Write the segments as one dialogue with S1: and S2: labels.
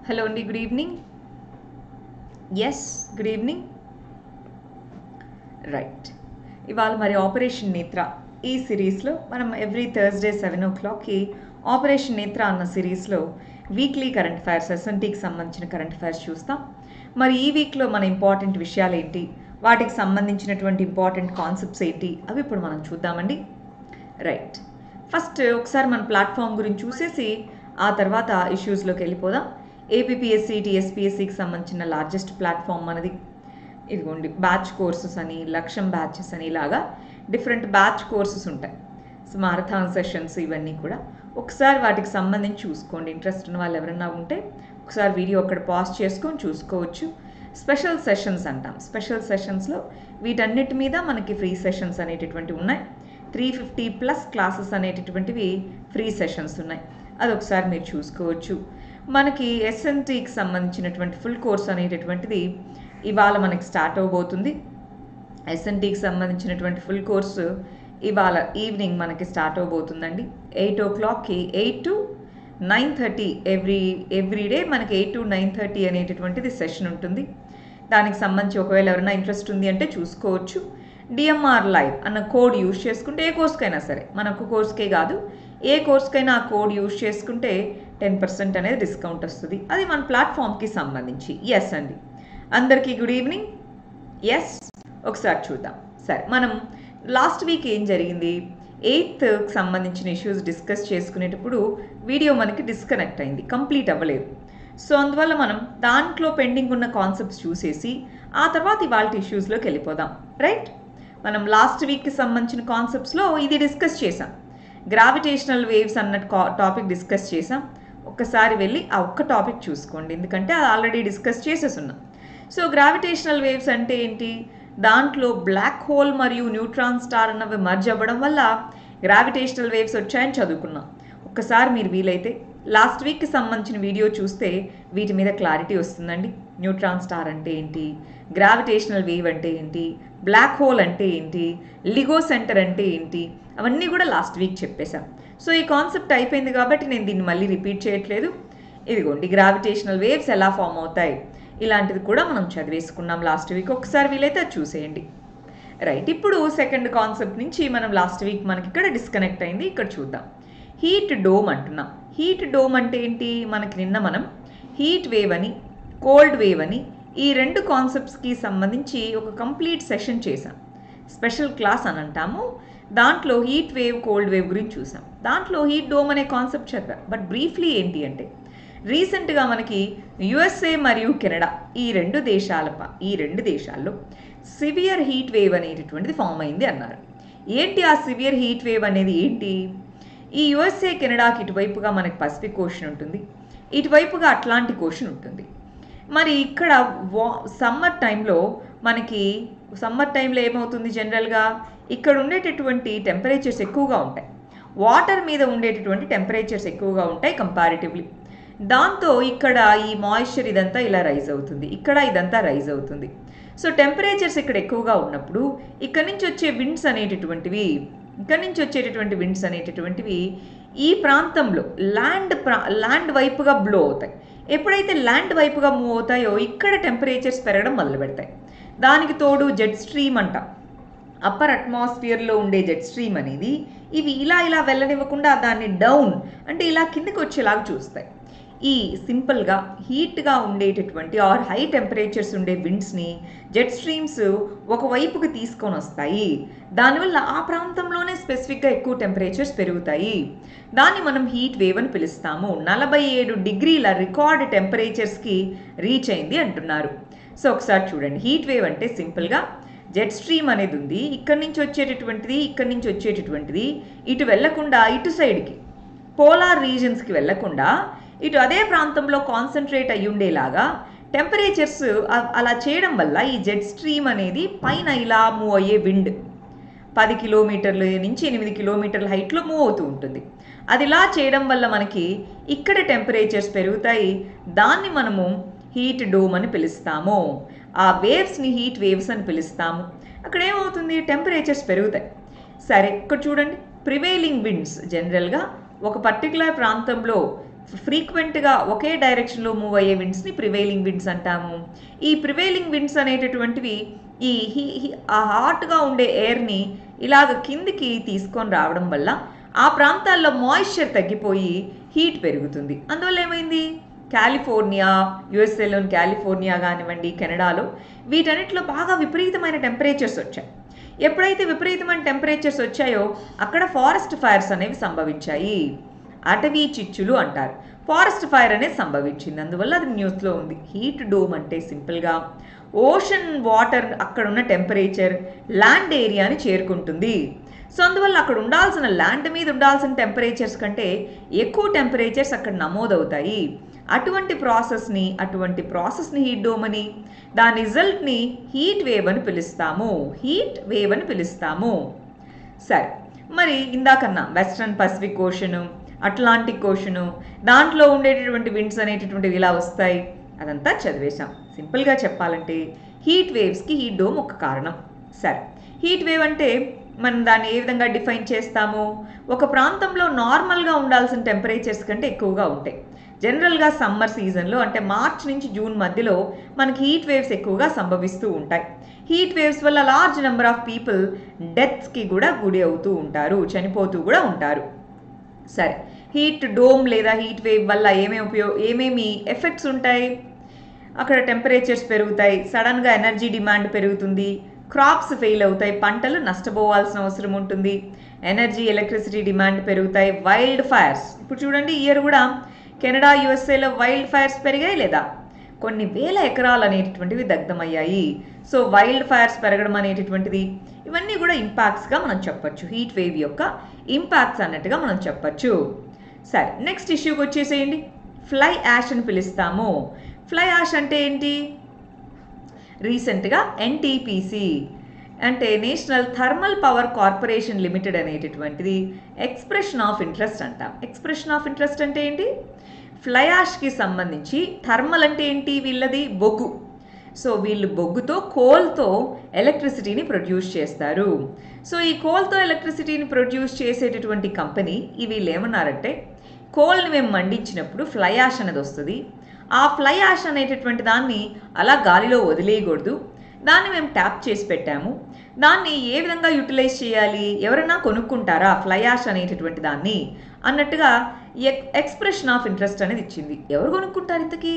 S1: hello అండి good evening yes good evening right ఇవాళ మరి ఆపరేషన్ నేత్ర ఈ సిరీస్లో మనం ఎవ్రీ థర్స్డే సెవెన్ ఓ క్లాక్కి ఆపరేషన్ నేత్ర అన్న సిరీస్లో వీక్లీ కరెంట్ అఫైర్స్ ఎస్ఎన్టీకి సంబంధించిన కరెంట్ అఫైర్స్ చూస్తాం మరి ఈ వీక్లో మన ఇంపార్టెంట్ విషయాలు ఏంటి వాటికి సంబంధించినటువంటి ఇంపార్టెంట్ కాన్సెప్ట్స్ ఏంటి అవి ఇప్పుడు మనం చూద్దామండి రైట్ ఫస్ట్ ఒకసారి మన ప్లాట్ఫామ్ గురించి చూసేసి ఆ తర్వాత ఇష్యూస్లోకి వెళ్ళిపోదాం ఏపీఎస్సి టీఎస్పీఎస్సికి సంబంధించిన లార్జెస్ట్ ప్లాట్ఫామ్ మనది ఇదిగోండి బ్యాచ్ కోర్సెస్ అని లక్ష్యం బ్యాచెస్ అని ఇలాగా డిఫరెంట్ బ్యాచ్ కోర్సెస్ ఉంటాయి సో మారథాన్ సెషన్స్ ఇవన్నీ కూడా ఒకసారి వాటికి సంబంధించి చూసుకోండి ఇంట్రెస్ట్ ఉన్న వాళ్ళు ఎవరైనా ఉంటే ఒకసారి వీడియో అక్కడ పాజ్ చేసుకొని చూసుకోవచ్చు స్పెషల్ సెషన్స్ అంటాం స్పెషల్ సెషన్స్లో వీటన్నిటి మీద మనకి ఫ్రీ సెషన్స్ అనేటటువంటి ఉన్నాయి త్రీ ఫిఫ్టీ ప్లస్ క్లాసెస్ అనేటటువంటివి ఫ్రీ సెషన్స్ ఉన్నాయి అది ఒకసారి మీరు చూసుకోవచ్చు మనకి ఎస్ఎన్టీకి సంబంధించినటువంటి ఫుల్ కోర్స్ అనేటటువంటిది ఇవాళ మనకి స్టార్ట్ అవబోతుంది ఎస్ఎన్టీకి సంబంధించినటువంటి ఫుల్ కోర్సు ఇవాళ ఈవినింగ్ మనకి స్టార్ట్ అవబోతుందండి ఎయిట్ ఓ క్లాక్కి eight to nine thirty every every day మనకి ఎయిట్ టు నైన్ థర్టీ అనేటటువంటిది సెషన్ ఉంటుంది దానికి సంబంధించి ఒకవేళ ఎవరైనా ఇంట్రెస్ట్ ఉంది అంటే చూసుకోవచ్చు డిఎంఆర్ లైవ్ అన్న కోడ్ యూజ్ చేసుకుంటే ఏ కోర్స్కైనా సరే మనకు కోర్స్కే కాదు ఏ కోర్స్కైనా ఆ కోడ్ యూజ్ చేసుకుంటే టెన్ పర్సెంట్ అనేది డిస్కౌంట్ వస్తుంది అది మన ప్లాట్ఫామ్కి సంబంధించి ఎస్ అండి అందరికీ గుడ్ ఈవినింగ్ ఎస్ ఒకసారి చూద్దాం సరే మనం లాస్ట్ వీక్ ఏం జరిగింది ఎయిత్కి సంబంధించిన ఇష్యూస్ డిస్కస్ చేసుకునేటప్పుడు వీడియో మనకి డిస్కనెక్ట్ అయింది కంప్లీట్ అవ్వలేదు సో అందువల్ల మనం దాంట్లో పెండింగ్ ఉన్న కాన్సెప్ట్స్ చూసేసి ఆ తర్వాత ఇవాళ ఇష్యూస్లోకి వెళ్ళిపోదాం రైట్ మనం లాస్ట్ వీక్కి సంబంధించిన కాన్సెప్ట్స్లో ఇది డిస్కస్ చేసాం గ్రావిటేషనల్ వేవ్స్ అన్న టాపిక్ డిస్కస్ చేసాం ఒక్కసారి వెళ్ళి ఆ ఒక్క టాపిక్ చూసుకోండి ఎందుకంటే అది ఆల్రెడీ డిస్కస్ చేసేసున్నాం సో గ్రావిటేషనల్ వేవ్స్ అంటే ఏంటి దాంట్లో బ్లాక్ హోల్ మరియు న్యూట్రాన్ స్టార్ అన్నవి మర్జ్ అవ్వడం వల్ల గ్రావిటేషనల్ వేవ్స్ వచ్చాయని చదువుకున్నాం ఒక్కసారి మీరు వీలైతే లాస్ట్ వీక్కి సంబంధించిన వీడియో చూస్తే వీటి మీద క్లారిటీ వస్తుందండి న్యూట్రాన్ స్టార్ అంటే ఏంటి గ్రావిటేషనల్ వేవ్ అంటే ఏంటి బ్లాక్ హోల్ అంటే ఏంటి లిగో సెంటర్ అంటే ఏంటి అవన్నీ కూడా లాస్ట్ వీక్ చెప్పేశాం సో ఈ కాన్సెప్ట్ అయిపోయింది కాబట్టి నేను దీన్ని మళ్ళీ రిపీట్ చేయట్లేదు ఇదిగోండి గ్రావిటేషనల్ వేవ్స్ ఎలా ఫామ్ అవుతాయి ఇలాంటిది కూడా మనం చదివేసుకున్నాం లాస్ట్ వీక్ ఒకసారి వీలైతే అది చూసేయండి రైట్ ఇప్పుడు సెకండ్ కాన్సెప్ట్ నుంచి మనం లాస్ట్ వీక్ మనకి ఇక్కడ డిస్కనెక్ట్ అయింది ఇక్కడ చూద్దాం హీట్ డోమ్ అంటున్నాం హీట్ డోమ్ అంటే ఏంటి మనకి నిన్న మనం హీట్ వేవ్ అని కోల్డ్ వేవ్ అని ఈ రెండు కాన్సెప్ట్స్కి సంబంధించి ఒక కంప్లీట్ సెషన్ చేసాం స్పెషల్ క్లాస్ అని అంటాము దాంట్లో హీట్ వేవ్ కోల్డ్ వేవ్ గురించి చూసాం దాంట్లో హీట్ డోమ్ అనే కాన్సెప్ట్ చదివాం బట్ బ్రీఫ్లీ ఏంటి అంటే రీసెంట్గా మనకి యుఎస్ఏ మరియు కెనడా ఈ రెండు దేశాల ప- ఈ రెండు దేశాల్లో సివియర్ హీట్ వేవ్ అనేటటువంటిది ఫామ్ అయింది అన్నారు ఏంటి ఆ సివియర్ హీట్ వేవ్ అనేది ఏంటి ఈ యుఎస్ఏ కెనడాకి ఇటువైపుగా మనకి పసిఫిక్ ఓషన్ ఉంటుంది ఇటువైపుగా అట్లాంటిక్ ఓషన్ ఉంటుంది మరి ఇక్కడ వా సమ్మర్ టైంలో మనకి సమ్మర్ టైంలో ఏమవుతుంది జనరల్గా ఇక్కడ ఉండేటటువంటి టెంపరేచర్స్ ఎక్కువగా ఉంటాయి వాటర్ మీద ఉండేటటువంటి టెంపరేచర్స్ ఎక్కువగా ఉంటాయి కంపారిటివ్లీ దాంతో ఇక్కడ ఈ మాయిశ్చర్ ఇదంతా ఇలా రైజ్ అవుతుంది ఇక్కడ ఇదంతా రైజ్ అవుతుంది సో టెంపరేచర్స్ ఇక్కడ ఎక్కువగా ఉన్నప్పుడు ఇక్కడ నుంచి వచ్చే విండ్స్ అనేటటువంటివి ఇక్కడ నుంచి వచ్చేటటువంటి విండ్స్ అనేటటువంటివి ఈ ప్రాంతంలో ల్యాండ్ ప్రా ల్యాండ్ వైపుగా బ్లో అవుతాయి ఎప్పుడైతే ల్యాండ్ వైపుగా మూవ్ అవుతాయో ఇక్కడ టెంపరేచర్స్ పెరగడం మొదలు పెడతాయి దానికి తోడు జెట్ స్ట్రీమ్ అంటాం అప్పర్ అట్మాస్ఫియర్లో ఉండే జెట్ స్ట్రీమ్ అనేది ఇవి ఇలా ఇలా వెళ్ళనివ్వకుండా దాన్ని డౌన్ అంటే ఇలా కిందకి వచ్చేలాగా చూస్తాయి ఈ సింపుల్గా హీట్గా ఉండేటటువంటి ఆర్ హై టెంపరేచర్స్ ఉండే విండ్స్ని జెట్ స్ట్రీమ్స్ ఒకవైపుకి తీసుకొని వస్తాయి దానివల్ల ఆ ప్రాంతంలోనే స్పెసిఫిక్గా ఎక్కువ టెంపరేచర్స్ పెరుగుతాయి దాన్ని మనం హీట్ వేవ్ అని పిలుస్తాము నలభై ఏడు డిగ్రీల రికార్డ్ టెంపరేచర్స్కి రీచ్ అయింది అంటున్నారు సో ఒకసారి చూడండి హీట్ వేవ్ అంటే సింపుల్గా జెట్ స్ట్రీమ్ అనేది ఉంది ఇక్కడి నుంచి వచ్చేటటువంటిది ఇక్కడి నుంచి వచ్చేటటువంటిది ఇటు వెళ్లకుండా ఇటు సైడ్కి పోలార్ రీజన్స్కి వెళ్లకుండా ఇటు అదే ప్రాంతంలో కాన్సన్ట్రేట్ అయ్యి ఉండేలాగా టెంపరేచర్స్ అలా చేయడం వల్ల ఈ జెట్ స్ట్రీమ్ అనేది పైన ఇలా మూవ్ అయ్యే విండ్ పది కిలోమీటర్ల నుంచి ఎనిమిది కిలోమీటర్ల హైట్లో మూవ్ అవుతూ ఉంటుంది అది ఇలా చేయడం వల్ల మనకి ఇక్కడ టెంపరేచర్స్ పెరుగుతాయి దాన్ని మనము హీట్ డోమ్ అని పిలుస్తాము ఆ వేవ్స్ని హీట్ వేవ్స్ అని పిలుస్తాము అక్కడ ఏమవుతుంది టెంపరేచర్స్ పెరుగుతాయి సరే ఇక్కడ చూడండి ప్రివైలింగ్ విండ్స్ జనరల్గా ఒక పర్టికులర్ ప్రాంతంలో ఫ్రీక్వెంట్గా ఒకే డైరెక్షన్లో మూవ్ అయ్యే విండ్స్ని ప్రివైలింగ్ విండ్స్ అంటాము ఈ ప్రివైలింగ్ విండ్స్ అనేటటువంటివి ఈ హీ హీ- ఆ హాట్గా ఉండే ఎయిర్ని ఇలాగ కిందికి తీసుకొని రావడం వల్ల ఆ ప్రాంతాల్లో మాయిశ్చర్ తగ్గిపోయి హీట్ పెరుగుతుంది అందువల్ల ఏమైంది కాలిఫోర్నియా యుఎస్ఏలోని కాలిఫోర్నియా కానివ్వండి కెనడాలో వీటన్నిటిలో బాగా విపరీతమైన టెంపరేచర్స్ వచ్చాయి ఎప్పుడైతే విపరీతమైన టెంపరేచర్స్ వచ్చాయో అక్కడ ఫారెస్ట్ ఫైర్స్ అనేవి సంభవించాయి అటవీ చిచ్చులు అంటారు ఫారెస్ట్ ఫైర్ అనేది సంభవించింది అందువల్ల అది న్యూస్లో ఉంది హీట్ డోమ్ అంటే సింపుల్గా ఓషన్ వాటర్ అక్కడ ఉన్న టెంపరేచర్ ల్యాండ్ ఏరియాని చేరుకుంటుంది సో అందువల్ల అక్కడ ఉండాల్సిన ల్యాండ్ మీద ఉండాల్సిన టెంపరేచర్స్ కంటే ఎక్కువ టెంపరేచర్స్ అక్కడ నమోదవుతాయి అటువంటి ప్రాసెస్ని అటువంటి ప్రాసెస్ని హీట్ డోమ్ అని దాని రిజల్ట్ని హీట్ వేవ్ అని పిలుస్తాము హీట్ వేవ్ అని పిలుస్తాము సరే మరి ఇందాకన్నా western Pacific Ocean Atlantic Ocean దాంట్లో ఉండేటటువంటి విండ్స్ అనేటటువంటివి ఇలా వస్తాయి అదంతా చదివేశాం సింపుల్గా చెప్పాలంటే హీట్ వేవ్స్కి హీట్ డోమ్ ఒక కారణం సరే హీట్ వేవ్ అంటే మనం దాన్ని ఏ విధంగా డిఫైన్ చేస్తాము ఒక ప్రాంతంలో నార్మల్గా ఉండాల్సిన టెంపరేచర్స్ కంటే ఎక్కువగా ఉంటాయి జనరల్గా సమ్మర్ సీజన్లో అంటే మార్చ్ నుంచి జూన్ మధ్యలో మనకి హీట్ వేవ్స్ ఎక్కువగా సంభవిస్తూ ఉంటాయి హీట్ వేవ్స్ వల్ల లార్జ్ నెంబర్ ఆఫ్ పీపుల్ డెత్స్కి కూడా గురి అవుతూ ఉంటారు చనిపోతూ కూడా ఉంటారు సరే హీట్ డోమ్ లేదా హీట్ వేవ్ వల్ల ఏమేమి ఉపయోగ ఏమేమి ఎఫెక్ట్స్ ఉంటాయి అక్కడ టెంపరేచర్స్ పెరుగుతాయి సడన్గా ఎనర్జీ డిమాండ్ పెరుగుతుంది క్రాప్స్ ఫెయిల్ అవుతాయి పంటలు నష్టపోవాల్సిన అవసరం ఉంటుంది ఎనర్జీ ఎలక్ట్రిసిటీ డిమాండ్ పెరుగుతాయి వైల్డ్ ఫైర్స్ ఇప్పుడు చూడండి ఈ ఇయర్ కూడా కెనడా యుఎస్ఏలో వైల్డ్ ఫైర్స్ పెరిగాయి లేదా కొన్ని వేల ఎకరాలు అనేటటువంటివి దగ్ధమయ్యాయి సో వైల్డ్ ఫైర్స్ పెరగడం అనేటటువంటిది ఇవన్నీ కూడా ఇంపాక్ట్స్గా మనం చెప్పొచ్చు హీట్ వేవ్ యొక్క ఇంపాక్ట్స్ అన్నట్టుగా మనం చెప్పొచ్చు సరే నెక్స్ట్ ఇష్యూకి వచ్చేసేయండి ఫ్లై యాష్ అని పిలుస్తాము ఫ్లై యాష్ అంటే ఏంటి రీసెంట్గా ఎన్టీపీసీ అంటే national thermal power corporation limited అనేటటువంటిది ఎక్స్ప్రెషన్ ఆఫ్ ఇంట్రెస్ట్ అంటాం ఎక్స్ప్రెషన్ ఆఫ్ ఇంట్రెస్ట్ అంటే ఏంటి ఫ్లయాష్కి సంబంధించి థర్మల్ అంటే ఏంటి వీళ్ళది బొగ్గు సో వీళ్ళు బొగ్గుతో కోల్తో ఎలక్ట్రిసిటీని ప్రొడ్యూస్ చేస్తారు సో ఈ కోల్తో ఎలక్ట్రిసిటీని ప్రొడ్యూస్ చేసేటటువంటి కంపెనీ ఈ వీళ్ళు ఏమన్నారంటే కోల్ని మేము మండించినప్పుడు ఫ్లై యాష్ అనేది వస్తుంది ఆ ఫ్లై యాష్ అనేటటువంటి దాన్ని అలా గాలిలో వదిలేయకూడదు దాన్ని మేము ట్యాప్ చేసి పెట్టాము దాన్ని ఏ విధంగా యూటిలైజ్ చేయాలి ఎవరైనా కొనుక్కుంటారా ఫ్లై యాష్ అనేటటువంటి దాన్ని అన్నట్టుగా ఎక్ ఎక్స్ప్రెషన్ ఆఫ్ ఇంట్రెస్ట్ అనేది ఇచ్చింది ఎవరు కొనుక్కుంటారు ఇంతకీ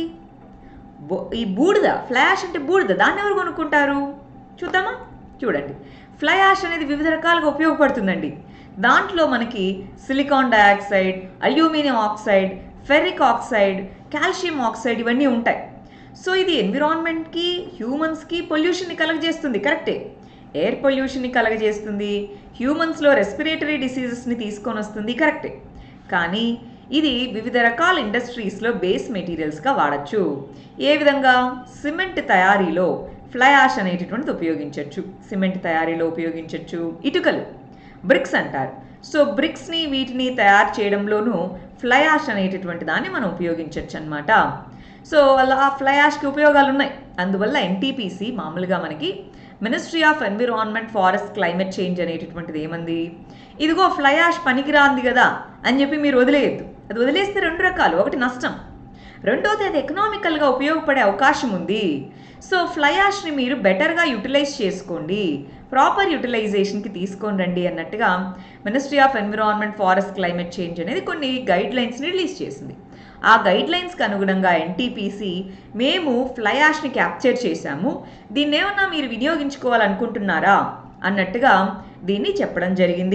S1: బో- ఈ బూడిద ఫ్లాష్ అంటే బూడిద దాన్ని ఎవరు కొనుక్కుంటారు చూద్దామా చూడండి ఫ్లై యాష్ అనేది వివిధ రకాలుగా ఉపయోగపడుతుందండి దాంట్లో మనకి silicon dioxide aluminium oxide ferric oxide calcium oxide ఇవన్నీ ఉంటాయి సో ఇది ఎన్విరాన్మెంట్కి హ్యూమన్స్కి పొల్యూషన్ని కలగజేస్తుంది కరెక్టే ఎయిర్ పొల్యూషన్ని కలగజేస్తుంది హ్యూమన్స్లో రెస్పిరేటరీ డిసీజెస్ని తీసుకొని వస్తుంది కరెక్టే కానీ ఇది వివిధ రకాల ఇండస్ట్రీస్లో బేస్ మెటీరియల్స్గా వాడచ్చు ఏ విధంగా సిమెంట్ తయారీలో ఫ్లై యాష్ అనేటటువంటిది ఉపయోగించవచ్చు సిమెంట్ తయారీలో ఉపయోగించవచ్చు ఇటుకలు బ్రిక్స్ అంటారు సో బ్రిక్స్ని వీటిని తయారు చేయడంలోనూ ఫ్లై యాష్ అనేటటువంటి దాన్ని మనం ఉపయోగించవచ్చు అనమాట సో అలా ఆ ఫ్లై యాష్కి ఉపయోగాలు ఉన్నాయి అందువల్ల ఎన్టీపీసీ మామూలుగా మనకి ministry of environment forest climate change అనేటటువంటిది ఏమంది ఇదిగో ఫ్లై యాష్ పనికిరాంది కదా అని చెప్పి మీరు వదిలేయద్దు అది వదిలేస్తే రెండు రకాలు ఒకటి నష్టం రెండోది అది ఎకనామికల్గా ఉపయోగపడే అవకాశం ఉంది సో ఫ్లై యాష్ని మీరు బెటర్గా యూటిలైజ్ చేసుకోండి ప్రాపర్ యూటిలైజేషన్కి తీసుకొని రండి అన్నట్టుగా ministry of environment forest climate change అనేది కొన్ని గైడ్ లైన్స్ని రిలీజ్ చేసింది ఆ గైడ్ లైన్స్కి అనుగుణంగా ఎన్టీపీసీ మేము ఫ్లై యాష్ని క్యాప్చర్ చేశాము దీన్ని ఏమన్నా మీరు వినియోగించుకోవాలనుకుంటున్నారా అన్నట్టుగా దీన్ని చెప్పడం జరిగింది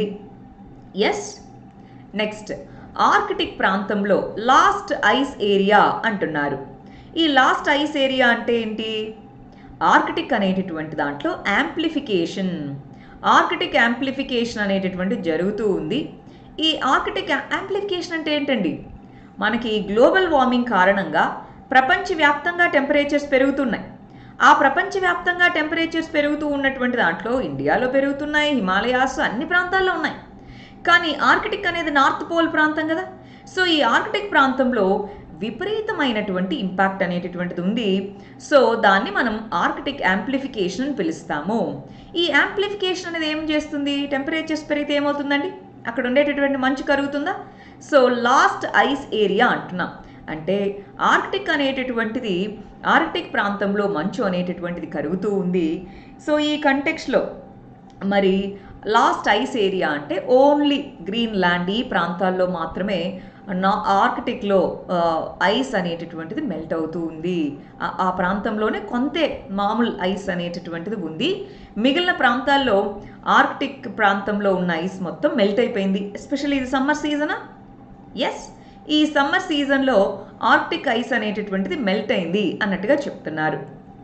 S1: ఎస్ నెక్స్ట్ ఆర్కిటిక్ ప్రాంతంలో లాస్ట్ ఐస్ ఏరియా అంటున్నారు ఈ లాస్ట్ ఐస్ ఏరియా అంటే ఏంటి ఆర్కిటిక్ అనేటటువంటి దాంట్లో యాంప్లిఫికేషన్ ఆర్కిటిక్ యాంప్లిఫికేషన్ అనేటటువంటి జరుగుతూ ఉంది ఈ ఆర్కిటిక్ యాంప్లిఫికేషన్ అంటే ఏంటండి మనకి గ్లోబల్ వార్మింగ్ కారణంగా ప్రపంచవ్యాప్తంగా టెంపరేచర్స్ పెరుగుతున్నాయి ఆ ప్రపంచవ్యాప్తంగా టెంపరేచర్స్ పెరుగుతూ ఉన్నటువంటి దాంట్లో ఇండియాలో పెరుగుతున్నాయి హిమాలయాస్ అన్ని ప్రాంతాల్లో ఉన్నాయి కానీ ఆర్కిటిక్ అనేది నార్త్ పోల్ ప్రాంతం కదా సో ఈ ఆర్కిటిక్ ప్రాంతంలో విపరీతమైనటువంటి ఇంపాక్ట్ అనేటటువంటిది ఉంది సో దాన్ని మనం ఆర్కిటిక్ యాంప్లిఫికేషన్ అని పిలుస్తాము ఈ యాంప్లిఫికేషన్ అనేది ఏం చేస్తుంది టెంపరేచర్స్ పెరిగితే ఏమవుతుందండి అక్కడ ఉండేటటువంటి మంచు కరుగుతుందా సో లాస్ట్ ఐస్ ఏరియా అంటున్నాం అంటే ఆర్కిటిక్ అనేటటువంటిది ఆర్కిటిక్ ప్రాంతంలో మంచు అనేటటువంటిది కరుగుతూ ఉంది సో ఈ కంటెక్స్లో మరి లాస్ట్ ఐస్ ఏరియా అంటే ఓన్లీ గ్రీన్ ల్యాండ్ ఈ ప్రాంతాల్లో మాత్రమే నా ఆర్కిటిక్లో ఐస్ అనేటటువంటిది మెల్ట్ అవుతూ ఉంది ఆ- ఆ ప్రాంతంలోనే కొంతే మామూలు ఐస్ అనేటటువంటిది ఉంది మిగిలిన ప్రాంతాల్లో ఆర్కిటిక్ ప్రాంతంలో ఉన్న ఐస్ మొత్తం మెల్ట్ అయిపోయింది ఎస్పెషల్లీ ఇది సమ్మర్ సీజనా ఎస్ ఈ సమ్మర్ సీజన్లో ఆర్కిటిక్ ఐస్ అనేటటువంటిది మెల్ట్ అయింది అన్నట్టుగా చెప్తున్నారు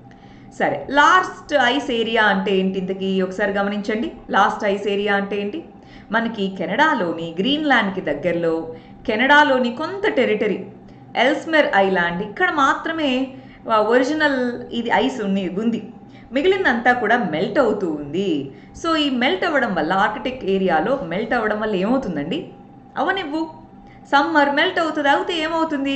S1: సరే లాస్ట్ ఐస్ ఏరియా అంటే ఏంటి ఇంతకీ ఒకసారి గమనించండి లాస్ట్ ఐస్ ఏరియా అంటే ఏంటి మనకి కెనడాలోని గ్రీన్లాండ్కి దగ్గరలో కెనడాలోని కొంత టెరిటరీ ఎల్స్మెర్ ఐలాండ్ ఇక్కడ మాత్రమే ఒరిజినల్ ఇది ఐస్ ఉంది ఉంది మిగిలిందంతా కూడా మెల్ట్ అవుతూ ఉంది సో ఈ మెల్ట్ అవ్వడం వల్ల ఆర్కిటిక్ ఏరియాలో మెల్ట్ అవ్వడం వల్ల ఏమవుతుందండి అవనివ్వు సమ్మర్ మెల్ట్ అవుతుంది అవుతే ఏమవుతుంది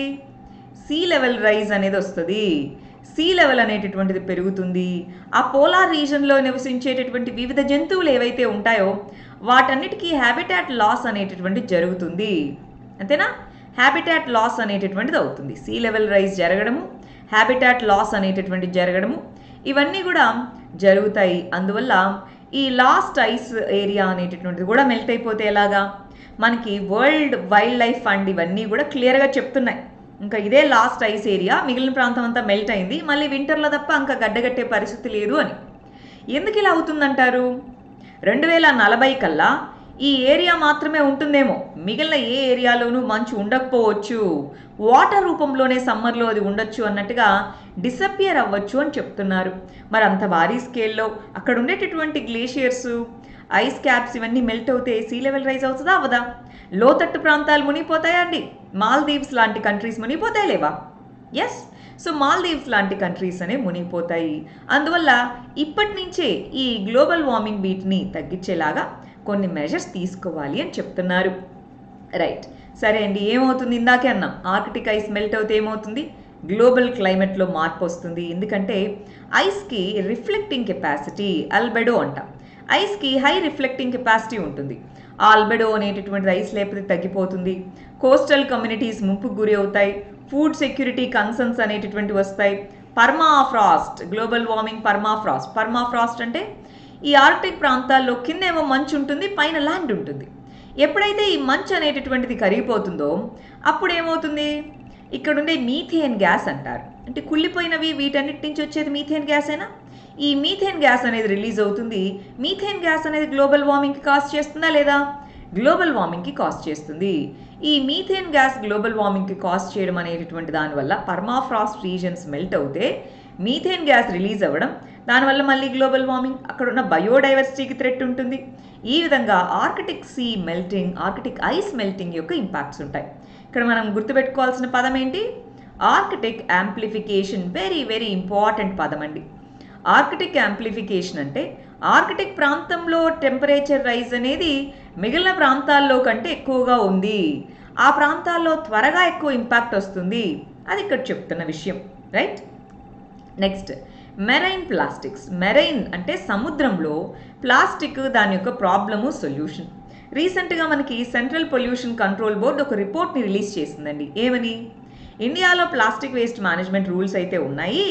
S1: సీ లెవెల్ రైజ్ అనేది వస్తుంది సీ లెవెల్ అనేటటువంటిది పెరుగుతుంది ఆ పోలార్ రీజన్లో నివసించేటటువంటి వివిధ జంతువులు ఏవైతే ఉంటాయో వాటన్నిటికీ హ్యాబిటాట్ లాస్ అనేటటువంటి జరుగుతుంది అంతేనా హ్యాబిటాట్ లాస్ అనేటటువంటిది అవుతుంది సీ లెవెల్ రైజ్ జరగడము హ్యాబిటాట్ లాస్ అనేటటువంటిది జరగడము ఇవన్నీ కూడా జరుగుతాయి అందువల్ల ఈ లాస్ట్ ఐస్ ఏరియా అనేటటువంటిది కూడా మెల్ట్ అయిపోతే ఎలాగా మనకి వరల్డ్ వైల్డ్ లైఫ్ ఫండ్ ఇవన్నీ కూడా క్లియర్గా చెప్తున్నాయి ఇంకా ఇదే లాస్ట్ ఐస్ ఏరియా మిగిలిన ప్రాంతం అంతా మెల్ట్ అయింది మళ్ళీ వింటర్లో తప్ప ఇంకా గడ్డగట్టే పరిస్థితి లేదు అని ఎందుకు ఇలా అవుతుందంటారు రెండు వేల నలభై కల్లా ఈ ఏరియా మాత్రమే ఉంటుందేమో మిగిలిన ఏ ఏరియాలోనూ మంచు ఉండకపోవచ్చు వాటర్ రూపంలోనే సమ్మర్లో అది ఉండొచ్చు అన్నట్టుగా డిసపియర్ అవ్వచ్చు అని చెప్తున్నారు మరి అంత భారీ స్కేల్లో అక్కడ ఉండేటటువంటి గ్లేషియర్స్ ఐస్ క్యాప్స్ ఇవన్నీ మెల్ట్ అవుతే సీ లెవెల్ రైజ్ అవుతుందా అవదా లోతట్టు ప్రాంతాలు మునిగిపోతాయా అండి మాల్దీవ్స్ లాంటి కంట్రీస్ మునిగిపోతాయి లేవా ఎస్ సో మాల్దీవ్స్ లాంటి కంట్రీస్ అనే మునిగిపోతాయి అందువల్ల ఇప్పటి నుంచే ఈ గ్లోబల్ వార్మింగ్ వీటిని తగ్గించేలాగా కొన్ని మెజర్స్ తీసుకోవాలి అని చెప్తున్నారు రైట్ సరే అండి ఏమవుతుంది ఇందాకే అన్నాం ఆర్కిటిక్ ఐస్ మెల్ట్ అవుతే ఏమవుతుంది గ్లోబల్ క్లైమేట్లో మార్పు వస్తుంది ఎందుకంటే ఐస్కి రిఫ్లెక్టింగ్ కెపాసిటీ అల్బెడో అంటాం ఐస్కి హై రిఫ్లెక్టింగ్ కెపాసిటీ ఉంటుంది ఆ అల్బెడో అనేటటువంటిది ఐస్ లేకపోతే తగ్గిపోతుంది కోస్టల్ కమ్యూనిటీస్ ముంపుకు గురి అవుతాయి ఫుడ్ సెక్యూరిటీ కన్సర్న్స్ అనేటటువంటి వస్తాయి permafrost global warming permafrost permafrost అంటే ఈ ఆర్టిక్ ప్రాంతాల్లో కిందేమో మంచు ఉంటుంది పైన ల్యాండ్ ఉంటుంది ఎప్పుడైతే ఈ మంచు అనేటటువంటిది కరిగిపోతుందో అప్పుడు ఏమవుతుంది ఇక్కడ ఉండే మీథేన్ గ్యాస్ అంటారు అంటే కుళ్ళిపోయినవి వీటన్నిటి నుంచి వచ్చేది మీథేన్ గ్యాసేనా ఈ మీథేన్ గ్యాస్ అనేది రిలీజ్ అవుతుంది మీథేన్ గ్యాస్ అనేది గ్లోబల్ వార్మింగ్కి కాస్ట్ చేస్తుందా లేదా గ్లోబల్ వార్మింగ్కి కాస్ట్ చేస్తుంది ఈ మీథేన్ గ్యాస్ గ్లోబల్ వార్మింగ్కి కాస్ట్ చేయడం అనేటటువంటి దానివల్ల పర్మాఫ్రాస్ట్ రీజన్స్ మెల్ట్ అవుతే మీథేన్ గ్యాస్ రిలీజ్ అవ్వడం దానివల్ల మళ్ళీ గ్లోబల్ వార్మింగ్ అక్కడ ఉన్న బయోడైవర్సిటీకి థ్రెట్ ఉంటుంది ఈ విధంగా Arctic sea melting Arctic ice melting యొక్క ఇంపాక్ట్స్ ఉంటాయి ఇక్కడ మనం గుర్తుపెట్టుకోవాల్సిన పదం ఏంటి Arctic amplification very very important పదం అండి ఆర్కిటిక్ యాంప్లిఫికేషన్ అంటే ఆర్కిటిక్ ప్రాంతంలో టెంపరేచర్ రైజ్ అనేది మిగిలిన ప్రాంతాల్లో కంటే ఎక్కువగా ఉంది ఆ ప్రాంతాల్లో త్వరగా ఎక్కువ ఇంపాక్ట్ వస్తుంది అది ఇక్కడ చెప్తున్న విషయం right next marine plastics marine అంటే సముద్రంలో ప్లాస్టిక్ దాని యొక్క ప్రాబ్లము సొల్యూషన్ రీసెంట్గా మనకి సెంట్రల్ పొల్యూషన్ కంట్రోల్ బోర్డ్ ఒక రిపోర్ట్ని రిలీజ్ చేసిందండి ఏమని ఇండియాలో ప్లాస్టిక్ వేస్ట్ మేనేజ్మెంట్ రూల్స్ అయితే ఉన్నాయి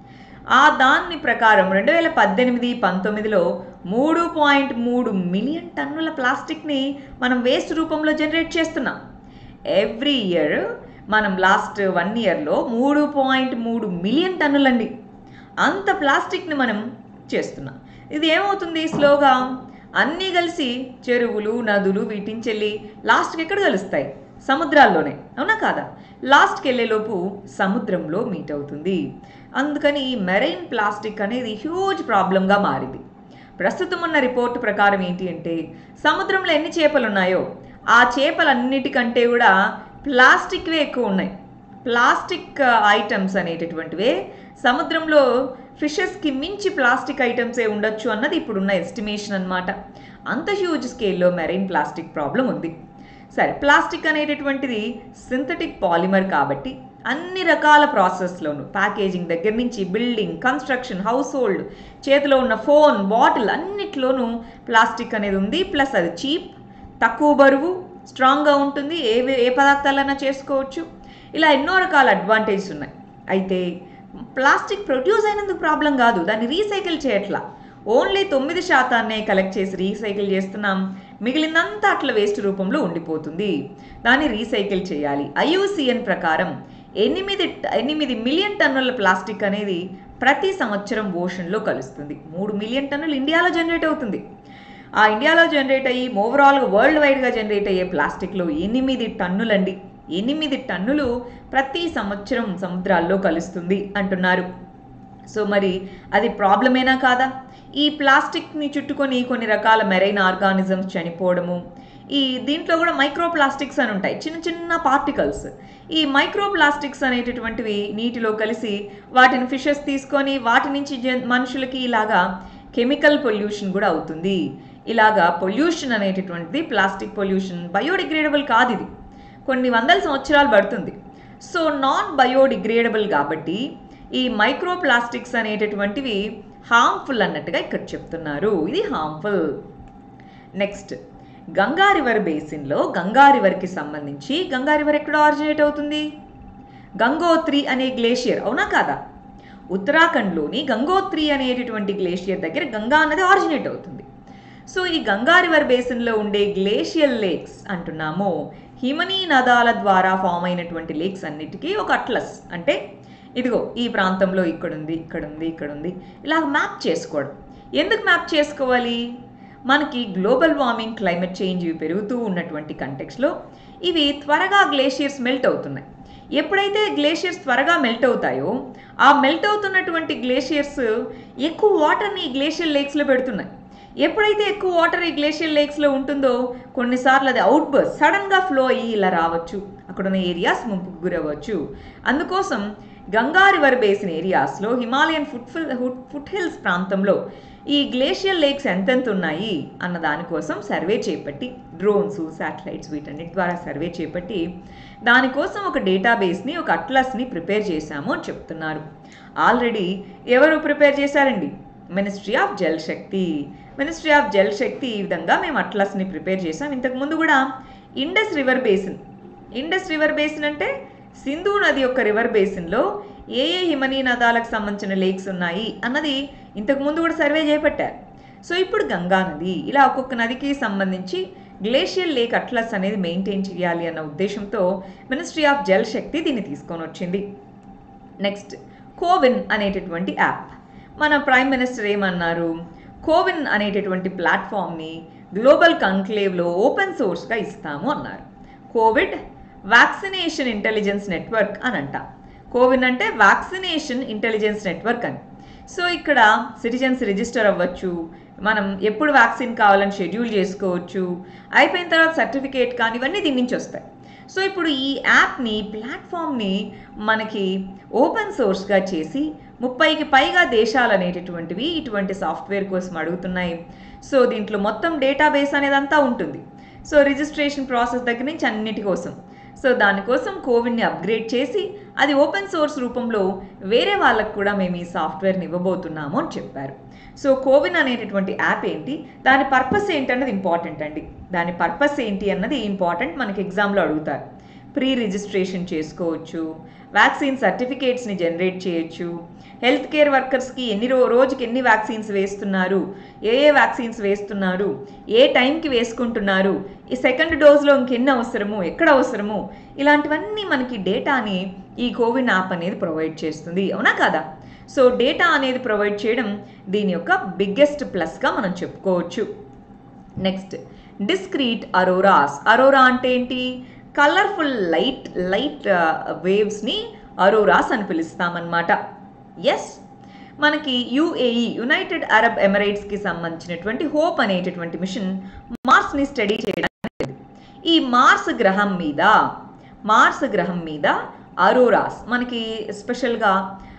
S1: ఆ దాని ప్రకారం రెండు వేల పద్దెనిమిది పంతొమ్మిదిలో మూడు పాయింట్ మూడు మిలియన్ టన్నుల ప్లాస్టిక్ని మనం వేస్ట్ రూపంలో జనరేట్ చేస్తున్నాం ఎవ్రీ ఇయర్ మనం లాస్ట్ వన్ ఇయర్లో మూడు పాయింట్ మూడు మిలియన్ టన్నులండి అంత ప్లాస్టిక్ని మనం చేస్తున్నాం ఇది ఏమవుతుంది స్లోగా అన్నీ కలిసి చెరువులు నదులు వీటించెల్లి లాస్ట్కి ఎక్కడ కలుస్తాయి సముద్రాల్లోనే అవునా కాదా లాస్ట్కి వెళ్ళేలోపు సముద్రంలో మీట్ అవుతుంది అందుకని మెరైన్ ప్లాస్టిక్ అనేది హ్యూజ్ ప్రాబ్లంగా మారింది ప్రస్తుతం ఉన్న రిపోర్ట్ ప్రకారం ఏంటి అంటే సముద్రంలో ఎన్ని చేపలు ఉన్నాయో ఆ చేపలన్నిటికంటే కూడా ప్లాస్టిక్వే ఎక్కువ ఉన్నాయి ప్లాస్టిక్ ఐటమ్స్ అనేటటువంటివే సముద్రంలో ఫిషెస్కి మించి ప్లాస్టిక్ ఐటమ్సే ఉండొచ్చు అన్నది ఇప్పుడున్న ఎస్టిమేషన్ అన్నమాట అంత హ్యూజ్ స్కేల్లో మెరైన్ ప్లాస్టిక్ ప్రాబ్లం ఉంది సరే ప్లాస్టిక్ అనేటటువంటిది సింథటిక్ పాలిమర్ కాబట్టి అన్ని రకాల ప్రాసెస్లోను ప్యాకేజింగ్ దగ్గర నుంచి బిల్డింగ్ కన్స్ట్రక్షన్ హౌస్ హోల్డ్ చేతిలో ఉన్న ఫోన్ బాటిల్ అన్నిట్లోనూ ప్లాస్టిక్ అనేది ఉంది ప్లస్ అది చీప్ తక్కువ బరువు స్ట్రాంగ్గా ఉంటుంది ఏ వే- ఏ పదార్థాలైనా చేసుకోవచ్చు ఇలా ఎన్నో రకాల అడ్వాంటేజెస్ ఉన్నాయి అయితే ప్లాస్టిక్ ప్రొడ్యూస్ అయినందుకు ప్రాబ్లం కాదు దాన్ని రీసైకిల్ చేయట్లా ఓన్లీ తొమ్మిది శాతాన్నే కలెక్ట్ చేసి రీసైకిల్ చేస్తున్నాం మిగిలినంతా అట్లా వేస్ట్ రూపంలో ఉండిపోతుంది దాన్ని రీసైకిల్ చేయాలి ఐయుసిఎన్ ప్రకారం ఎనిమిది ఎనిమిది మిలియన్ టన్నుల ప్లాస్టిక్ అనేది ప్రతి సంవత్సరం ఓషన్లో కలుస్తుంది మూడు మిలియన్ టన్నులు ఇండియాలో జనరేట్ అవుతుంది ఆ ఇండియాలో జనరేట్ అయ్యి ఓవరాల్గా వరల్డ్ వైడ్గా జనరేట్ అయ్యే ప్లాస్టిక్లో ఎనిమిది టన్నులండి ఎనిమిది టన్నులు ప్రతి సంవత్సరం సముద్రాల్లో కలుస్తుంది అంటున్నారు సో మరి అది ప్రాబ్లమేనా కాదా ఈ ప్లాస్టిక్ని చుట్టుకొని కొన్ని రకాల మెరైన్ ఆర్గానిజమ్స్ చనిపోవడము ఈ దీంట్లో కూడా మైక్రో ప్లాస్టిక్స్ అని ఉంటాయి చిన్న చిన్న పార్టికల్స్ ఈ మైక్రో ప్లాస్టిక్స్ అనేటటువంటివి నీటిలో కలిసి వాటిని ఫిషెస్ తీసుకొని వాటి నుంచి జన్ మనుషులకి ఇలాగా కెమికల్ పొల్యూషన్ కూడా అవుతుంది ఇలాగా పొల్యూషన్ అనేటటువంటిది ప్లాస్టిక్ పొల్యూషన్ బయోడిగ్రేడబుల్ కాదు ఇది కొన్ని వందల సంవత్సరాలు పడుతుంది సో నాన్ బయోడిగ్రేడబుల్ కాబట్టి ఈ మైక్రో ప్లాస్టిక్స్ అనేటటువంటివి హార్మ్ఫుల్ అన్నట్టుగా ఇక్కడ చెప్తున్నారు ఇది హార్మ్ఫుల్ నెక్స్ట్ గంగా రివర్ బేసిన్లో గంగా రివర్కి సంబంధించి గంగా రివర్ ఎక్కడ ఆరిజినేట్ అవుతుంది గంగోత్రి అనే గ్లేషియర్ అవునా కాదా ఉత్తరాఖండ్లోని గంగోత్రి అనేటటువంటి గ్లేషియర్ దగ్గర గంగా నది ఆరిజినేట్ అవుతుంది సో ఈ గంగా రివర్ బేసిన్లో ఉండే గ్లేషియల్ లేక్స్ అంటున్నాము హిమనీ నదాల ద్వారా ఫామ్ అయినటువంటి లేక్స్ అన్నిటికీ ఒక అట్లస్ అంటే ఇదిగో ఈ ప్రాంతంలో ఇక్కడుంది ఇక్కడుంది ఇక్కడుంది ఇలా మ్యాప్ చేసుకోవడం ఎందుకు మ్యాప్ చేసుకోవాలి మనకి గ్లోబల్ వార్మింగ్ క్లైమేట్ చేంజ్ ఇవి పెరుగుతూ ఉన్నటువంటి కంటెక్స్లో ఇవి త్వరగా గ్లేషియర్స్ మెల్ట్ అవుతున్నాయి ఎప్పుడైతే గ్లేషియర్స్ త్వరగా మెల్ట్ అవుతాయో ఆ మెల్ట్ అవుతున్నటువంటి గ్లేషియర్స్ ఎక్కువ వాటర్ని ఈ గ్లేషియర్ లేక్స్లో పెడుతున్నాయి ఎప్పుడైతే ఎక్కువ వాటర్ ఈ గ్లేషియర్ లేక్స్లో ఉంటుందో కొన్నిసార్లు అది అవుట్ బర్స్ సడన్గా ఫ్లో అయ్యి ఇలా రావచ్చు అక్కడ ఉన్న ఏరియాస్ ముంపుకు గురవ్వచ్చు అందుకోసం గంగా రివర్ బేసిన్ ఏరియాస్లో హిమాలయన్ ఫుట్ ఫుట్ హిల్స్ ప్రాంతంలో ఈ గ్లేషియల్ లేక్స్ ఎంతెంత ఉన్నాయి అన్న దానికోసం సర్వే చేపట్టి డ్రోన్స్ శాటిలైట్స్ వీటన్నిటి ద్వారా సర్వే చేపట్టి దానికోసం ఒక డేటాబేస్ని ఒక అట్లస్ని ప్రిపేర్ చేశాము అని చెప్తున్నారు ఆల్రెడీ ఎవరు ప్రిపేర్ చేశారండి ministry of Jal Shakti ministry of Jal Shakti ఈ విధంగా మేము అట్లస్ని ప్రిపేర్ చేసాం ఇంతకుముందు కూడా Indus river basin Indus river basin అంటే సింధు నది యొక్క రివర్ బేసిన్లో ఏ ఏ హిమనీ నదాలకు సంబంధించిన లేక్స్ ఉన్నాయి అన్నది ఇంతకుముందు కూడా సర్వే చేపట్టారు సో ఇప్పుడు గంగా నది ఇలా ఒక్కొక్క నదికి సంబంధించి గ్లేషియల్ లేక్ అట్లస్ అనేది మెయింటైన్ చేయాలి అన్న ఉద్దేశంతో మినిస్ట్రీ ఆఫ్ జల్ శక్తి దీన్ని తీసుకొని వచ్చింది నెక్స్ట్ కోవిన్ అనేటటువంటి యాప్ మన ప్రైమ్ మినిస్టర్ ఏమన్నారు కోవిన్ అనేటటువంటి ప్లాట్ఫామ్ని గ్లోబల్ కంక్లేవ్లో ఓపెన్ సోర్స్గా ఇస్తాము అన్నారు కోవిడ్ వ్యాక్సినేషన్ ఇంటెలిజెన్స్ నెట్వర్క్ అని అంట కోవిన్ అంటే వ్యాక్సినేషన్ ఇంటెలిజెన్స్ నెట్వర్క్ అని సో ఇక్కడ సిటిజన్స్ రిజిస్టర్ అవ్వచ్చు మనం ఎప్పుడు వ్యాక్సిన్ కావాలని షెడ్యూల్ చేసుకోవచ్చు అయిపోయిన తర్వాత సర్టిఫికేట్ కానీ ఇవన్నీ దీని నుంచి వస్తాయి సో ఇప్పుడు ఈ యాప్ని ప్లాట్ఫామ్ని మనకి ఓపెన్ సోర్స్గా చేసి ముప్పైకి పైగా దేశాలు అనేటటువంటివి ఇటువంటి సాఫ్ట్వేర్ కోసం అడుగుతున్నాయి సో దీంట్లో మొత్తం డేటాబేస్ అనేది అంతా ఉంటుంది సో రిజిస్ట్రేషన్ ప్రాసెస్ దగ్గర నుంచి అన్నిటి కోసం సో దానికోసం కోవిడ్ని అప్గ్రేడ్ చేసి అది ఓపెన్ సోర్స్ రూపంలో వేరే వాళ్ళకు కూడా మేము ఈ సాఫ్ట్వేర్ని ఇవ్వబోతున్నాము అని చెప్పారు సో కోవిన్ అనేటటువంటి యాప్ ఏంటి దాని పర్పస్ ఏంటి అన్నది ఇంపార్టెంట్ అండి దాని పర్పస్ ఏంటి అన్నది ఇంపార్టెంట్ మనకి ఎగ్జామ్లో అడుగుతారు ప్రీ రిజిస్ట్రేషన్ చేసుకోవచ్చు వ్యాక్సిన్ సర్టిఫికేట్స్ని జనరేట్ చేయొచ్చు హెల్త్ కేర్ వర్కర్స్కి ఎన్ని రో రోజుకి ఎన్ని వ్యాక్సిన్స్ వేస్తున్నారు ఏ ఏ వ్యాక్సిన్స్ వేస్తున్నారు ఏ టైంకి వేసుకుంటున్నారు ఈ సెకండ్ డోస్లో ఇంకెన్ని అవసరము ఎక్కడ అవసరము ఇలాంటివన్నీ మనకి డేటాని ఈ కోవిన్ యాప్ అనేది ప్రొవైడ్ చేస్తుంది అవునా కదా సో డేటా అనేది ప్రొవైడ్ చేయడం దీని యొక్క బిగ్గెస్ట్ ప్లస్గా మనం చెప్పుకోవచ్చు నెక్స్ట్ డిస్క్రీట్ అరోరాస్ అరోరా అంటే ఏంటి కలర్ఫుల్ లైట్ లైట్ వేవ్స్ని అరోరాస్ అని పిలుస్తామన్నమాట ఎస్ మనకి యుఏఈ యునైటెడ్ అరబ్ ఎమిరేట్స్కి సంబంధించినటువంటి హోప్ అనేటటువంటి మిషన్ మార్స్ని స్టడీ చేయడానికి ఈ మార్స్ గ్రహం మీద మార్స్ గ్రహం మీద అరోరాస్ మనకి స్పెషల్గా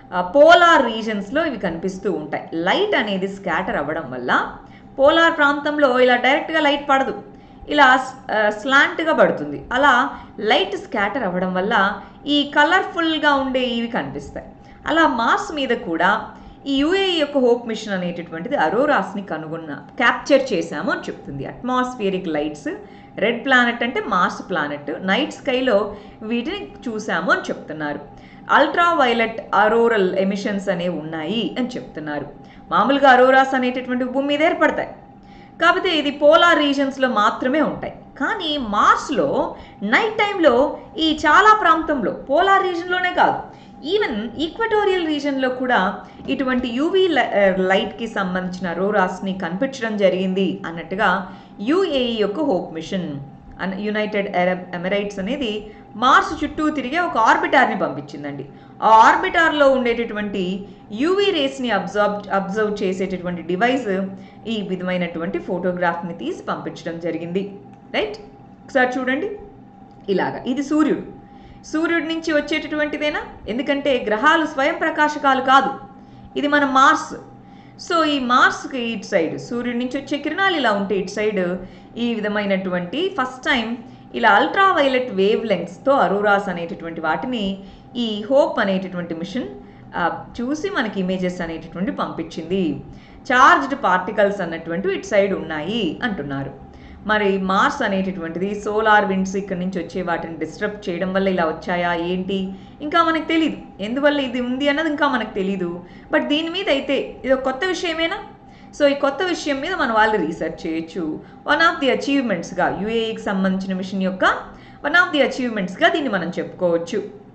S1: పోలార్ రీజన్స్లో ఇవి కనిపిస్తూ ఉంటాయి లైట్ అనేది స్కాటర్ అవ్వడం వల్ల పోలార్ ప్రాంతంలో ఇలా డైరెక్ట్గా లైట్ పడదు ఇలా స్లాంట్గా పడుతుంది అలా లైట్ స్కాటర్ అవ్వడం వల్ల ఈ కలర్ఫుల్గా ఉండే ఇవి కనిపిస్తాయి అలా మార్స్ మీద కూడా ఈ యుఏఈ యొక్క హోప్ మిషన్ అనేటటువంటిది అరోరాస్ని కనుగొన్న క్యాప్చర్ చేశాము అని చెప్తుంది అట్మాస్ఫియరిక్ లైట్స్ రెడ్ ప్లానెట్ అంటే మార్స్ ప్లానెట్ నైట్ స్కైలో వీటిని చూసాము అని చెప్తున్నారు అల్ట్రా వైలెట్ అరోరల్ ఎమిషన్స్ అనేవి ఉన్నాయి అని చెప్తున్నారు మామూలుగా అరోరాస్ అనేటటువంటి భూమి మీద ఏర్పడతాయి కాకపోతే ఇది పోలార్ రీజన్స్లో మాత్రమే ఉంటాయి కానీ మార్స్లో నైట్ టైంలో ఈ చాలా ప్రాంతంలో పోలార్ రీజన్లోనే కాదు ఈవెన్ ఈక్వటోరియల్ రీజన్లో కూడా ఇటువంటి యూవీ లైట్కి సంబంధించిన అరోరాస్ని కనిపించడం జరిగింది అన్నట్టుగా యుఏఈ యొక్క హోప్ మిషన్ అన్ యునైటెడ్ అరబ్ ఎమిరైట్స్ అనేది మార్స్ చుట్టూ తిరిగే ఒక ఆర్బిటార్ని పంపించిందండి ఆ ఆర్బిటార్లో ఉండేటటువంటి యూవీ రేస్ని అబ్జర్వ్ అబ్జర్వ్ చేసేటటువంటి డివైస్ ఈ విధమైనటువంటి ఫోటోగ్రాఫ్ని తీసి పంపించడం జరిగింది రైట్ ఒకసారి చూడండి ఇలాగా ఇది సూర్యుడు సూర్యుడి నుంచి వచ్చేటటువంటిదేనా ఎందుకంటే గ్రహాలు స్వయం ప్రకాశకాలు కాదు ఇది మన మార్స్ సో ఈ మార్స్కి ఇటు సైడ్ సూర్యుడి నుంచి వచ్చే కిరణాలు ఇలా ఉంటే ఇటు సైడ్ ఈ విధమైనటువంటి ఫస్ట్ టైం ఇలా అల్ట్రా వైలెట్ వేవ్ లెంగ్స్తో అరోరాస్ అనేటటువంటి వాటిని ఈ హోప్ అనేటటువంటి మిషన్ ఆ, చూసి మనకి ఇమేజెస్ అనేటటువంటి పంపించింది చార్జ్డ్ పార్టికల్స్ అన్నటువంటి ఇటు సైడ్ ఉన్నాయి అంటున్నారు మరి మార్స్ అనేటటువంటిది సోలార్ విండ్స్ ఇక్కడ నుంచి వచ్చే వాటిని డిస్టర్బ్ చేయడం వల్ల ఇలా వచ్చాయా ఏంటి ఇంకా మనకు తెలియదు ఎందువల్ల ఇది ఉంది అన్నది ఇంకా మనకు తెలియదు బట్ దీని మీద అయితే ఇది ఒక కొత్త విషయమేనా సో ఈ కొత్త విషయం మీద మన వాళ్ళు రీసెర్చ్ చేయొచ్చు వన్ ఆఫ్ ది అచీవ్మెంట్స్గా యూఏఈకి సంబంధించిన మిషన్ యొక్క వన్ ఆఫ్ ది అచీవ్మెంట్స్గా దీన్ని మనం చెప్పుకోవచ్చు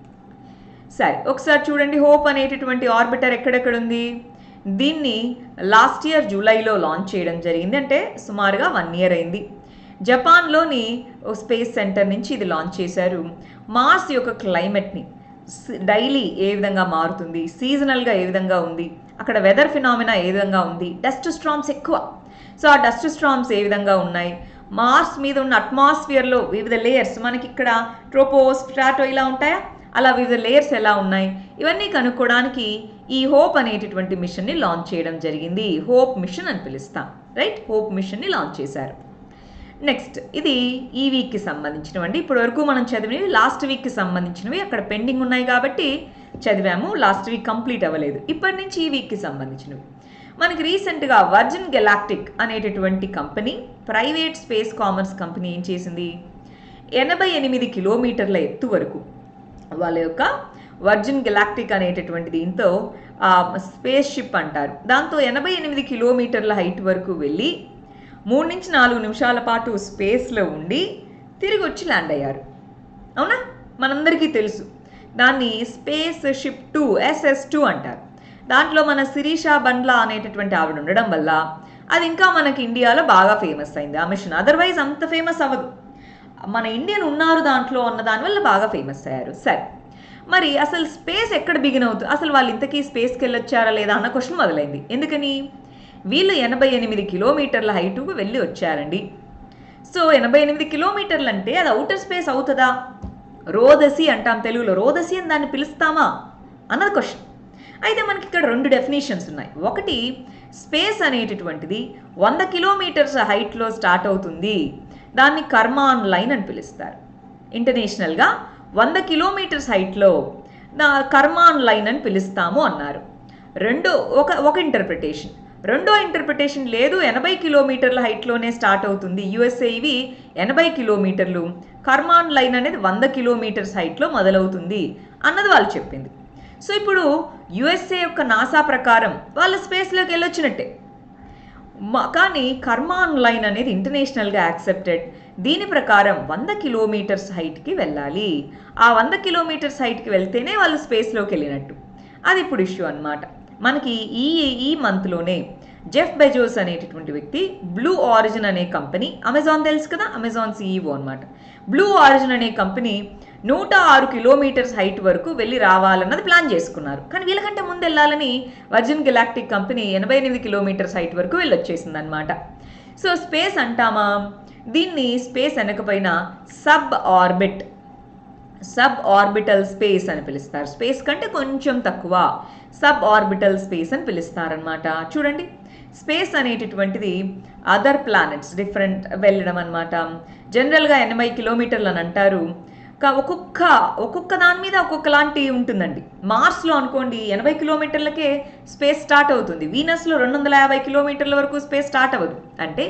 S1: సరే ఒకసారి చూడండి హోప్ అనేటటువంటి ఆర్బిటర్ ఎక్కడెక్కడ ఉంది దీన్ని లాస్ట్ ఇయర్ జూలైలో లాంచ్ చేయడం జరిగింది అంటే సుమారుగా వన్ ఇయర్ అయింది జపాన్లోని ఓ స్పేస్ సెంటర్ నుంచి ఇది లాంచ్ చేశారు మార్స్ యొక్క క్లైమేట్ని డైలీ ఏ విధంగా మారుతుంది సీజనల్గా ఏ విధంగా ఉంది అక్కడ వెదర్ ఫినామినా ఏ విధంగా ఉంది డస్ట్ స్ట్రామ్స్ ఎక్కువ సో ఆ డస్ట్ స్ట్రామ్స్ ఏ విధంగా ఉన్నాయి మార్స్ మీద ఉన్న అట్మాస్ఫియర్లో వివిధ లేయర్స్ మనకి ఇక్కడ ట్రోపోస్ స్ట్రాటో ఇలా ఉంటాయా అలా వివిధ లేయర్స్ ఎలా ఉన్నాయి ఇవన్నీ కనుక్కోవడానికి ఈ హోప్ అనేటటువంటి మిషన్ని లాంచ్ చేయడం జరిగింది హోప్ మిషన్ అని పిలుస్తాం రైట్ హోప్ మిషన్ని లాంచ్ చేశారు నెక్స్ట్ ఇది ఈ వీక్కి సంబంధించినవండి ఇప్పటి వరకు మనం చదివినవి లాస్ట్ వీక్కి సంబంధించినవి అక్కడ పెండింగ్ ఉన్నాయి కాబట్టి చదివాము లాస్ట్ వీక్ కంప్లీట్ అవ్వలేదు ఇప్పటి నుంచి ఈ వీక్కి సంబంధించినవి మనకి రీసెంట్గా వర్జిన్ గెలాక్టిక్ అనేటటువంటి company private space commerce company ఏం చేసింది ఎనభై ఎనిమిది కిలోమీటర్ల ఎత్తు వరకు వాళ్ళ యొక్క వర్జిన్ గెలాక్టిక్ అనేటటువంటి దీంతో స్పేస్ షిప్ అంటారు దాంతో ఎనభై ఎనిమిది కిలోమీటర్ల హైట్ వరకు వెళ్ళి మూడు నుంచి నాలుగు నిమిషాల పాటు స్పేస్లో ఉండి తిరిగి వచ్చి ల్యాండ్ అయ్యారు అవునా మనందరికీ తెలుసు దాన్ని space ship two SS two అంటారు దాంట్లో మన శిరీష బండ్లా అనేటటువంటి ఆవిడ ఉండడం వల్ల అది ఇంకా మనకి ఇండియాలో బాగా ఫేమస్ అయింది ఆ మిషన్ అదర్వైజ్ అంత ఫేమస్ అవ్వదు మన ఇండియన్ ఉన్నారు దాంట్లో అన్న దానివల్ల బాగా ఫేమస్ అయ్యారు సరే మరి అసలు స్పేస్ ఎక్కడ బిగిన్ అవుతుంది అసలు వాళ్ళు ఇంతకీ స్పేస్కి వెళ్ళొచ్చారా లేదా అన్న క్వశ్చన్ మొదలైంది ఎందుకని వీళ్ళు ఎనభై ఎనిమిది కిలోమీటర్ల హైటుకు వెళ్ళి వచ్చారండి సో ఎనభై ఎనిమిది కిలోమీటర్లు అంటే అది అవుటర్ స్పేస్ అవుతుందా రోదసి అంటాం తెలుగులో రోదసి అని దాన్ని పిలుస్తామా అన్నది క్వశ్చన్ అయితే మనకి ఇక్కడ రెండు డెఫినేషన్స్ ఉన్నాయి ఒకటి స్పేస్ అనేటటువంటిది వంద కిలోమీటర్స్ హైట్లో స్టార్ట్ అవుతుంది దాన్ని కర్మాన్ లైన్ అని పిలుస్తారు ఇంటర్నేషనల్గా వంద కిలోమీటర్స్ హైట్లో నా కర్మాన్ లైన్ అని పిలుస్తాము అన్నారు రెండో ఒక ఒక ఇంటర్ప్రిటేషన్ రెండో ఇంటర్ప్రిటేషన్ లేదు ఎనభై కిలోమీటర్ల హైట్లోనే స్టార్ట్ అవుతుంది యుఎస్ఏ ఇవి ఎనభై కిలోమీటర్లు కర్మాన్ లైన్ అనేది వంద కిలోమీటర్స్ హైట్లో మొదలవుతుంది అన్నది వాళ్ళు చెప్పింది సో ఇప్పుడు యుఎస్ఏ యొక్క నాసా ప్రకారం వాళ్ళ స్పేస్లోకి వెళ్ళొచ్చినట్టే మ- కానీ కర్మాన్ లైన్ అనేది ఇంటర్నేషనల్గా యాక్సెప్టెడ్ దీని ప్రకారం వంద కిలోమీటర్స్ హైట్కి వెళ్ళాలి ఆ వంద కిలోమీటర్స్ హైట్కి వెళ్తేనే వాళ్ళు స్పేస్లోకి వెళ్ళినట్టు అది ఇప్పుడు ఇష్యూ అన్నమాట మనకి ఈ ఈ మంత్లోనే జెఫ్ బెజోస్ అనేటటువంటి వ్యక్తి బ్లూ ఆరిజిన్ అనే కంపెనీ అమెజాన్ తెలుసు కదా అమెజాన్ సీఈఓ అనమాట బ్లూ ఆరిజిన్ అనే కంపెనీ నూట ఆరు కిలోమీటర్స్ హైట్ వరకు వెళ్ళి రావాలన్నది ప్లాన్ చేసుకున్నారు కానీ వీళ్ళకంటే ముందు వెళ్ళాలని వర్జిన్ గెలాక్టిక్ కంపెనీ ఎనభై ఎనిమిది కిలోమీటర్స్ హైట్ వరకు వెళ్ళొచ్చేసింది అనమాట సో స్పేస్ అంటామా దీన్ని స్పేస్ అనకపోయినా sub orbit sub orbital space అని పిలుస్తారు స్పేస్ కంటే కొంచెం తక్కువ సబ్ ఆర్బిటల్ స్పేస్ అని పిలుస్తారనమాట చూడండి స్పేస్ అనేటటువంటిది అదర్ ప్లానెట్స్ డిఫరెంట్ వెళ్ళడం అనమాట జనరల్గా ఎనభై కిలోమీటర్లు అని అంటారు కా ఒక్కొక్క ఒక్కొక్క దాని మీద ఒక్కొక్కలాంటి ఉంటుందండి మార్స్లో అనుకోండి ఎనభై కిలోమీటర్లకే స్పేస్ స్టార్ట్ అవుతుంది వీనస్లో రెండు వందల యాభై కిలోమీటర్ల వరకు స్పేస్ స్టార్ట్ అవ్వదు అంటే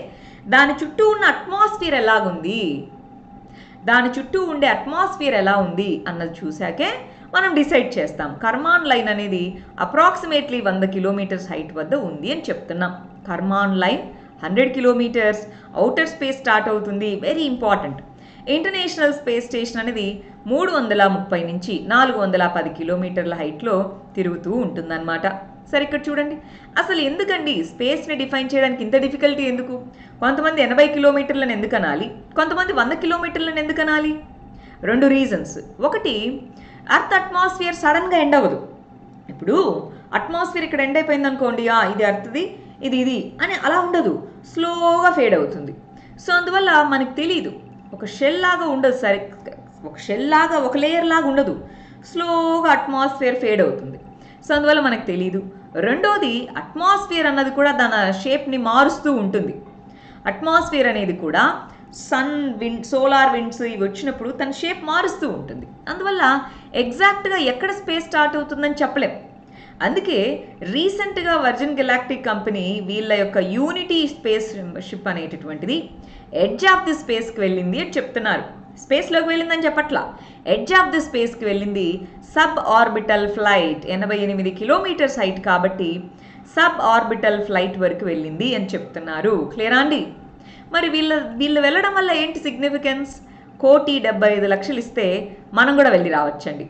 S1: దాని చుట్టూ ఉన్న అట్మాస్ఫియర్ ఎలాగుంది దాని చుట్టూ ఉండే అట్మాస్ఫియర్ ఎలా ఉంది అన్నది చూశాకే మనం డిసైడ్ చేస్తాం కర్మాన్ లైన్ అనేది అప్రాక్సిమేట్లీ వంద కిలోమీటర్స్ హైట్ వద్ద ఉంది అని చెప్తున్నాం Karman line hundred kilometres outer space start అవుతుంది very important international space station అనేది మూడు వందల ముప్పై నుంచి నాలుగు వందల పది కిలోమీటర్ల హైట్లో తిరుగుతూ ఉంటుందన్నమాట సరే ఇక్కడ చూడండి అసలు ఎందుకండి స్పేస్ని డిఫైన్ చేయడానికి ఇంత డిఫికల్టీ ఎందుకు కొంతమంది ఎనభై కిలోమీటర్లను ఎందుకు అనాలి కొంతమంది వంద కిలోమీటర్లను ఎందుకు అనాలి రెండు రీజన్స్ ఒకటి అర్త్ అట్మాస్ఫియర్ సడన్గా ఎండ్ అవ్వదు ఇప్పుడు అట్మాస్ఫియర్ ఇక్కడ ఎండ్ అయిపోయింది అనుకోండి ఆ, ఇది అర్త్ది ఇది ఇది అని అలా ఉండదు స్లోగా ఫేడ్ అవుతుంది సో అందువల్ల మనకు తెలియదు ఒక షెల్ లాగా ఉండదు సరే ఒక షెల్ లాగా ఒక లేయర్ లాగా ఉండదు స్లోగా అట్మాస్ఫియర్ ఫేడ్ అవుతుంది సో అందువల్ల మనకు తెలియదు రెండోది అట్మాస్ఫియర్ అన్నది కూడా దాని షేప్ని మారుస్తూ ఉంటుంది అట్మాస్ఫియర్ అనేది కూడా సన్ విండ్ సోలార్ విండ్స్ ఇవి వచ్చినప్పుడు తన షేప్ మారుస్తూ ఉంటుంది అందువల్ల ఎగ్జాక్ట్గా ఎక్కడ స్పేస్ స్టార్ట్ అవుతుందని చెప్పలేం అందుకే రీసెంట్గా వర్జిన్ గెలాక్టిక్ కంపెనీ వీళ్ళ యొక్క యూనిటీ స్పేస్ షిప్ అనేటటువంటిది ఎడ్జ్ ఆఫ్ ది స్పేస్కి వెళ్ళింది అని చెప్తున్నారు స్పేస్లోకి వెళ్ళిందని చెప్పట్లా ఎడ్జ్ ఆఫ్ ది స్పేస్కి వెళ్ళింది సబ్ ఆర్బిటల్ ఫ్లైట్ ఎనభై ఎనిమిది కిలోమీటర్స్ హైట్ కాబట్టి సబ్ ఆర్బిటల్ ఫ్లైట్ వరకు వెళ్ళింది అని చెప్తున్నారు క్లియరా అండి మరి వీళ్ళ వీళ్ళు వెళ్ళడం వల్ల ఏంటి సిగ్నిఫికెన్స్ కోటి డెబ్బై ఐదు లక్షలు ఇస్తే మనం కూడా వెళ్ళి రావచ్చండి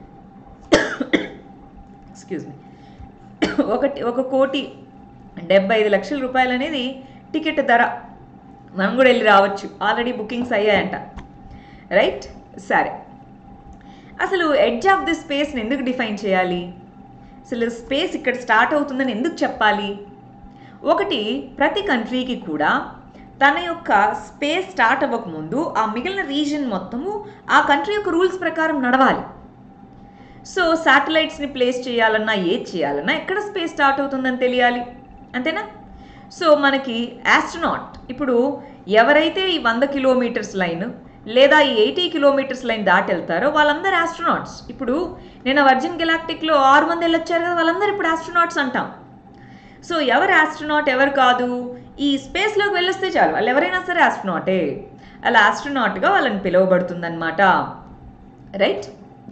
S1: ఎక్స్క్యూజ్ మీ ఒకటి ఒక కోటి డెబ్బై ఐదు లక్షల రూపాయలు అనేది టికెట్ ధర మనం కూడా వెళ్ళి రావచ్చు ఆల్రెడీ బుకింగ్స్ అయ్యాయంట రైట్ సరే అసలు ఎడ్జ్ ఆఫ్ ది స్పేస్ని ఎందుకు డిఫైన్ చేయాలి అసలు స్పేస్ ఇక్కడ స్టార్ట్ అవుతుందని ఎందుకు చెప్పాలి ఒకటి ప్రతి కంట్రీకి కూడా తన యొక్క స్పేస్ స్టార్ట్ అవ్వకముందు ఆ మిగిలిన రీజన్ మొత్తము ఆ కంట్రీ యొక్క రూల్స్ ప్రకారం నడవాలి సో శాటిలైట్స్ని ప్లేస్ చేయాలన్నా ఏది చేయాలన్నా ఎక్కడ స్పేస్ స్టార్ట్ అవుతుందని తెలియాలి అంతేనా సో మనకి ఆస్ట్రోనాట్ ఇప్పుడు ఎవరైతే ఈ వంద కిలోమీటర్స్ లైన్ లేదా ఈ ఎయిటీ కిలోమీటర్స్ లైన్ దాటి వెళ్తారో వాళ్ళందరూ ఆస్ట్రోనాట్స్ ఇప్పుడు నేను వర్జిన్ గెలాక్టిక్లో ఆరు మంది వెళ్ళొచ్చారు కదా వాళ్ళందరూ ఇప్పుడు ఆస్ట్రోనాట్స్ అంటాం సో ఎవరు ఆస్ట్రోనాట్ ఎవరు కాదు ఈ స్పేస్లోకి వెళ్ళొస్తే చాలు వాళ్ళు ఎవరైనా సరే ఆస్ట్రోనాటే అలా ఆస్ట్రోనాట్గా వాళ్ళని పిలువబడుతుందన్నమాట రైట్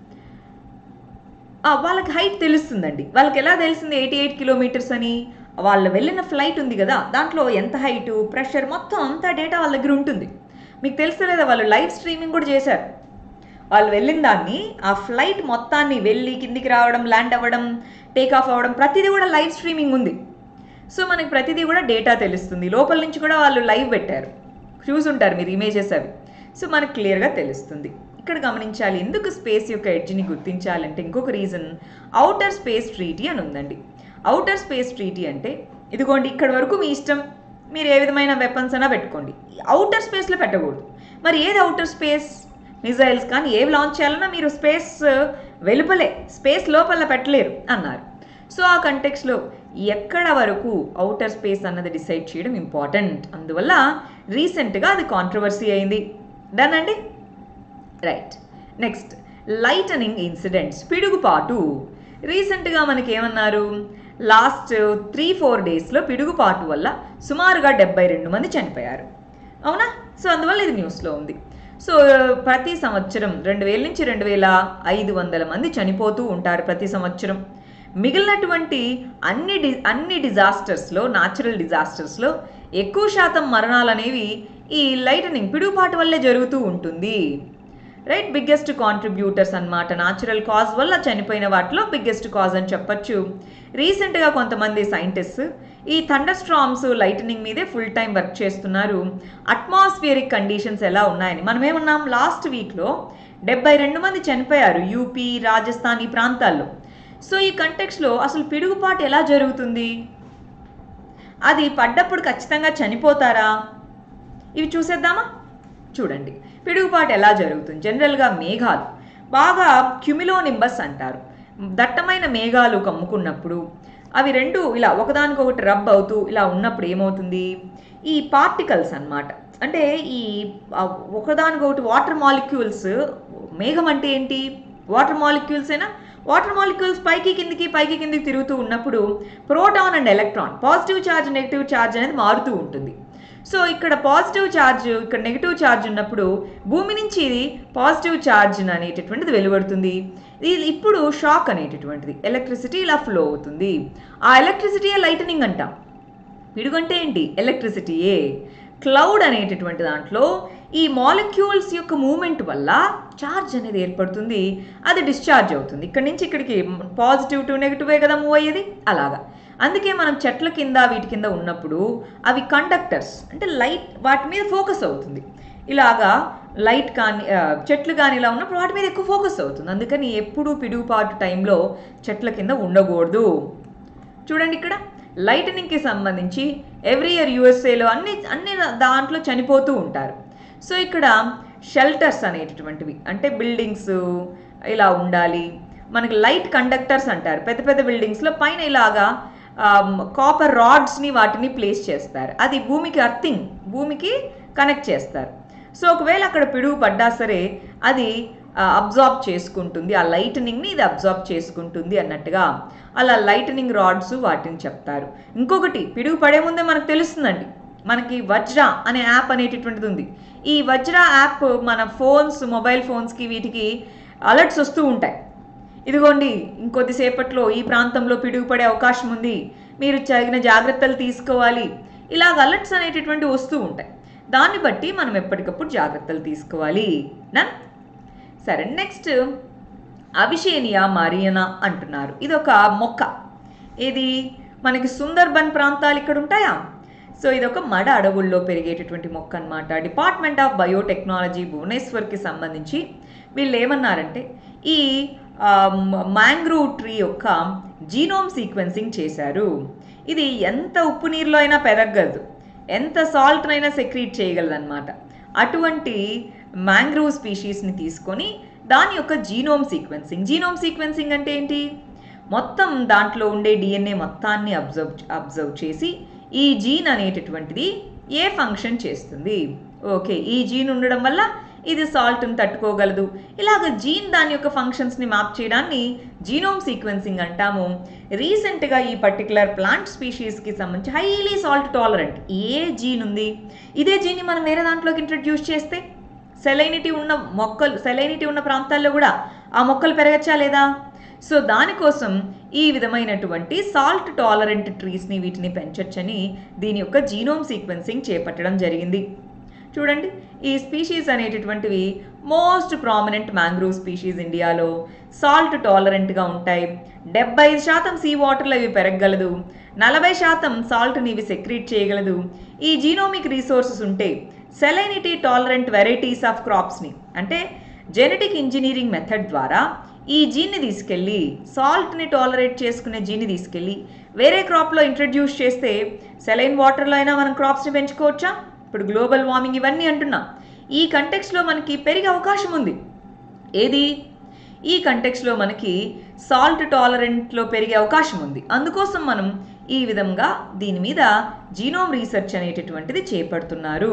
S1: ఆ, వాళ్ళకి హైట్ తెలుస్తుందండి వాళ్ళకి ఎలా తెలిసింది ఎయిటీ ఎయిట్ కిలోమీటర్స్ అని వాళ్ళు వెళ్ళిన ఫ్లైట్ ఉంది కదా దాంట్లో ఎంత హైటు ప్రెషర్ మొత్తం అంతా డేటా వాళ్ళ దగ్గర ఉంటుంది మీకు తెలుస్తలేదా వాళ్ళు లైవ్ స్ట్రీమింగ్ కూడా చేశారు వాళ్ళు వెళ్ళిన దాన్ని ఆ ఫ్లైట్ మొత్తాన్ని వెళ్ళి కిందికి రావడం ల్యాండ్ అవ్వడం టేక్ ఆఫ్ అవ్వడం ప్రతిదీ కూడా లైవ్ స్ట్రీమింగ్ ఉంది సో మనకి ప్రతిదీ కూడా డేటా తెలుస్తుంది లోపల నుంచి కూడా వాళ్ళు లైవ్ పెట్టారు చూసుంటారు మీరు ఇమేజెస్ అవి సో మనకు క్లియర్గా తెలుస్తుంది ఇక్కడ గమనించాలి ఎందుకు స్పేస్ యొక్క ఎడ్జ్ని గుర్తించాలంటే ఇంకొక రీజన్ అవుటర్ స్పేస్ ట్రీటీ అని ఉందండి అవుటర్ స్పేస్ ట్రీటీ అంటే ఇదిగోండి ఇక్కడ వరకు మీ ఇష్టం మీరు ఏ విధమైన వెపన్స్ అయినా పెట్టుకోండి అవుటర్ స్పేస్లో పెట్టకూడదు మరి ఏది అవుటర్ స్పేస్ మిజైల్స్ కానీ ఏవి లాంచ్ చేయాలన్నా మీరు స్పేస్ వెలుపలే స్పేస్ లోపల పెట్టలేరు అన్నారు సో ఆ కంటెక్స్లో ఎక్కడ వరకు అవుటర్ స్పేస్ అన్నది డిసైడ్ చేయడం ఇంపార్టెంట్ అందువల్ల రీసెంట్గా అది కాంట్రవర్సీ అయింది డన్ అండి రైట్ నెక్స్ట్ లైటనింగ్ ఇన్సిడెంట్స్ పిడుగుపాటు రీసెంట్గా మనకి ఏమన్నారు లాస్ట్ త్రీ ఫోర్ డేస్లో పిడుగుపాటు వల్ల సుమారుగా డెబ్బై రెండు మంది చనిపోయారు అవునా సో అందువల్ల ఇది న్యూస్లో ఉంది సో ప్రతి సంవత్సరం రెండు వేల నుంచి రెండు వేల ఐదు వందల మంది చనిపోతూ ఉంటారు ప్రతి సంవత్సరం మిగిలినటువంటి అన్ని డి అన్ని డిజాస్టర్స్లో న్యాచురల్ డిజాస్టర్స్లో ఎక్కువ శాతం మరణాలు అనేవి ఈ లైటనింగ్ పిడుగుపాటు వల్లే జరుగుతూ ఉంటుంది రైట్ బిగ్గెస్ట్ కాంట్రిబ్యూటర్స్ అన్నమాట న్యాచురల్ కాజ్ వల్ల చనిపోయిన వాటిలో బిగ్గెస్ట్ కాజ్ అని చెప్పొచ్చు రీసెంట్గా కొంతమంది సైంటిస్ట్ ఈ థండర్ స్ట్రామ్స్ లైటనింగ్ మీదే ఫుల్ టైం వర్క్ చేస్తున్నారు అట్మాస్ఫియరిక్ కండిషన్స్ ఎలా ఉన్నాయని మనం ఏమన్నాం లాస్ట్ వీక్లో డెబ్బై రెండు మంది చనిపోయారు యూపీ రాజస్థాన్ ఈ ప్రాంతాల్లో సో ఈ కంటెక్స్లో అసలు పిడుగుపాటు ఎలా జరుగుతుంది అది పడ్డప్పుడు ఖచ్చితంగా చనిపోతారా ఇవి చూసేద్దామా చూడండి పిడుగుపాటు ఎలా జరుగుతుంది జనరల్గా మేఘాలు బాగా క్యుమిలోనింబస్ అంటారు దట్టమైన మేఘాలు కమ్ముకున్నప్పుడు అవి రెండు ఇలా ఒకదానికొకటి రబ్ అవుతూ ఇలా ఉన్నప్పుడు ఏమవుతుంది ఈ పార్టికల్స్ అన్నమాట అంటే ఈ ఆ, ఒకదానికొకటి వాటర్ మాలిక్యూల్స్ మేఘం అంటే ఏంటి వాటర్ మాలిక్యూల్స్ అయినా వాటర్ మాలిక్యూల్స్ పైకి కిందికి పైకి కిందికి తిరుగుతూ ఉన్నప్పుడు proton and electron positive charge negative charge అనేది మారుతూ ఉంటుంది సో ఇక్కడ పాజిటివ్ ఛార్జ్ ఇక్కడ నెగిటివ్ ఛార్జ్ ఉన్నప్పుడు భూమి నుంచి ఇది పాజిటివ్ ఛార్జ్ అనేటటువంటిది వెలువడుతుంది ఇది ఇప్పుడు షాక్ అనేటటువంటిది ఎలక్ట్రిసిటీ ఇలా ఫ్లో అవుతుంది ఆ ఎలక్ట్రిసిటీయే లైటనింగ్ అంటాం పిడుగంటే ఏంటి ఎలక్ట్రిసిటీయే క్లౌడ్ అనేటటువంటి దాంట్లో ఈ మాలిక్యూల్స్ యొక్క మూమెంట్ వల్ల ఛార్జ్ అనేది ఏర్పడుతుంది అది డిశ్చార్జ్ అవుతుంది ఇక్కడ నుంచి ఇక్కడికి పాజిటివ్ టు నెగిటివే కదా మూవ్ అయ్యేది అలాగా అందుకే మనం చెట్ల కింద వీటి కింద ఉన్నప్పుడు అవి కండక్టర్స్ అంటే లైట్ వాటి మీద ఫోకస్ అవుతుంది ఇలాగా లైట్ కానీ ఆ, చెట్లు కానీ ఇలా ఉన్నప్పుడు వాటి మీద ఎక్కువ ఫోకస్ అవుతుంది అందుకని ఎప్పుడు పిడుగుపాటు టైంలో చెట్ల కింద ఉండకూడదు చూడండి ఇక్కడ లైటనింగ్కి సంబంధించి ఎవ్రీ ఇయర్ యూఎస్ఏలో అన్ని అన్ని దాంట్లో చనిపోతూ ఉంటారు సో ఇక్కడ షెల్టర్స్ అనేటటువంటివి అంటే బిల్డింగ్స్ ఇలా ఉండాలి మనకి లైట్ కండక్టర్స్ అంటారు పెద్ద పెద్ద బిల్డింగ్స్లో పైన ఇలాగా కాపర్ రాడ్స్ని వాటిని ప్లేస్ చేస్తారు అది భూమికి అర్థింగ్ భూమికి కనెక్ట్ చేస్తారు సో ఒకవేళ అక్కడ పిడుగు పడ్డా సరే అది అబ్జార్బ్ చేసుకుంటుంది ఆ లైటనింగ్ని ఇది అబ్జార్బ్ చేసుకుంటుంది అన్నట్టుగా అలా లైటనింగ్ రాడ్స్ వాటిని చెప్తారు ఇంకొకటి పిడుగు పడే ముందే మనకు తెలుస్తుందండి మనకి వజ్ర అనే యాప్ అనేటటువంటిది ఉంది ఈ వజ్ర యాప్ మన ఫోన్స్ మొబైల్ ఫోన్స్కి వీటికి అలర్ట్స్ వస్తూ ఉంటాయి ఇదిగోండి ఇంకొద్దిసేపట్లో ఈ ప్రాంతంలో పిడుగు పడే అవకాశం ఉంది మీరు తగిన జాగ్రత్తలు తీసుకోవాలి ఇలాగ అలర్ట్స్ అనేటటువంటి వస్తూ ఉంటాయి దాన్ని బట్టి మనం ఎప్పటికప్పుడు జాగ్రత్తలు తీసుకోవాలి డన్ సరే నెక్స్ట్ అభిషేనియా మారియనా అంటున్నారు ఇది ఒక మొక్క ఇది మనకి సుందర్బన్ ప్రాంతాలు ఇక్కడ ఉంటాయా సో ఇది ఒక మడ అడవుల్లో పెరిగేటటువంటి మొక్క అన్నమాట డిపార్ట్మెంట్ ఆఫ్ బయోటెక్నాలజీ భువనేశ్వర్కి సంబంధించి వీళ్ళు ఏమన్నారంటే ఈ మ్యాంగ్రూవ్ ట్రీ యొక్క జీనోమ్ సీక్వెన్సింగ్ చేశారు ఇది ఎంత ఉప్పు నీరులో అయినా పెరగదు ఎంత సాల్ట్నైనా సెక్రీట్ చేయగలదన్నమాట అటువంటి మ్యాంగ్రూవ్ స్పీషీస్ని తీసుకొని దాని యొక్క జీనోమ్ సీక్వెన్సింగ్ జీనోమ్ సీక్వెన్సింగ్ అంటే ఏంటి మొత్తం దాంట్లో ఉండే డిఎన్ఏ మొత్తాన్ని అబ్జర్వ్ అబ్జర్వ్ చేసి ఈ జీన్ అనేటటువంటిది ఏ ఫంక్షన్ చేస్తుంది ఓకే ఈ జీన్ ఉండడం వల్ల ఇది సాల్ట్ని తట్టుకోగలదు ఇలాగ జీన్ దాని యొక్క ఫంక్షన్స్ని మ్యాప్ చేయడాన్ని జీనోమ్ సీక్వెన్సింగ్ అంటాము రీసెంట్గా ఈ పర్టికులర్ ప్లాంట్ స్పీషీస్కి సంబంధించి హైలీ సాల్ట్ టాలరెంట్ ఏ జీన్ ఉంది ఇదే జీన్ని మనం వేరే దాంట్లోకి ఇంట్రడ్యూస్ చేస్తే సెలైనిటీ ఉన్న మొక్కలు సెలైనిటీ ఉన్న ప్రాంతాల్లో కూడా ఆ మొక్కలు పెరగచ్చా లేదా సో దానికోసం ఈ విధమైనటువంటి సాల్ట్ టాలరెంట్ ట్రీస్ని వీటిని పెంచొచ్చని దీని యొక్క జీనోమ్ సీక్వెన్సింగ్ చేపట్టడం జరిగింది చూడండి ఈ స్పీషీస్ అనేటటువంటివి మోస్ట్ ప్రామినెంట్ మ్యాంగ్రూవ్ స్పీషీస్ ఇండియాలో సాల్ట్ టాలరెంట్గా ఉంటాయి డెబ్బై ఐదు శాతం సీ వాటర్లో ఇవి పెరగగలదు నలభై శాతం సాల్ట్ని ఇవి సెక్రీట్ చేయగలదు ఈ జీనోమిక్ రీసోర్సెస్ ఉంటే సెలైనిటీ టాలరెంట్ వెరైటీస్ ఆఫ్ క్రాప్స్ని అంటే జెనెటిక్ ఇంజనీరింగ్ మెథడ్ ద్వారా ఈ జీన్ని తీసుకెళ్ళి సాల్ట్ని టాలరేట్ చేసుకునే జీన్ని తీసుకెళ్ళి వేరే క్రాప్లో ఇంట్రడ్యూస్ చేస్తే సెలైన్ వాటర్లో అయినా మనం క్రాప్స్ని పెంచుకోవచ్చా ఇప్పుడు గ్లోబల్ వార్మింగ్ ఇవన్నీ అంటున్నాం ఈ కంటెక్స్లో మనకి పెరిగే అవకాశం ఉంది ఏది ఈ కంటెక్స్లో మనకి సాల్ట్ టాలరెంట్లో పెరిగే అవకాశం ఉంది అందుకోసం మనం ఈ విధంగా దీని మీద జీనోమ్ రీసెర్చ్ అనేటటువంటిది చేపడుతున్నారు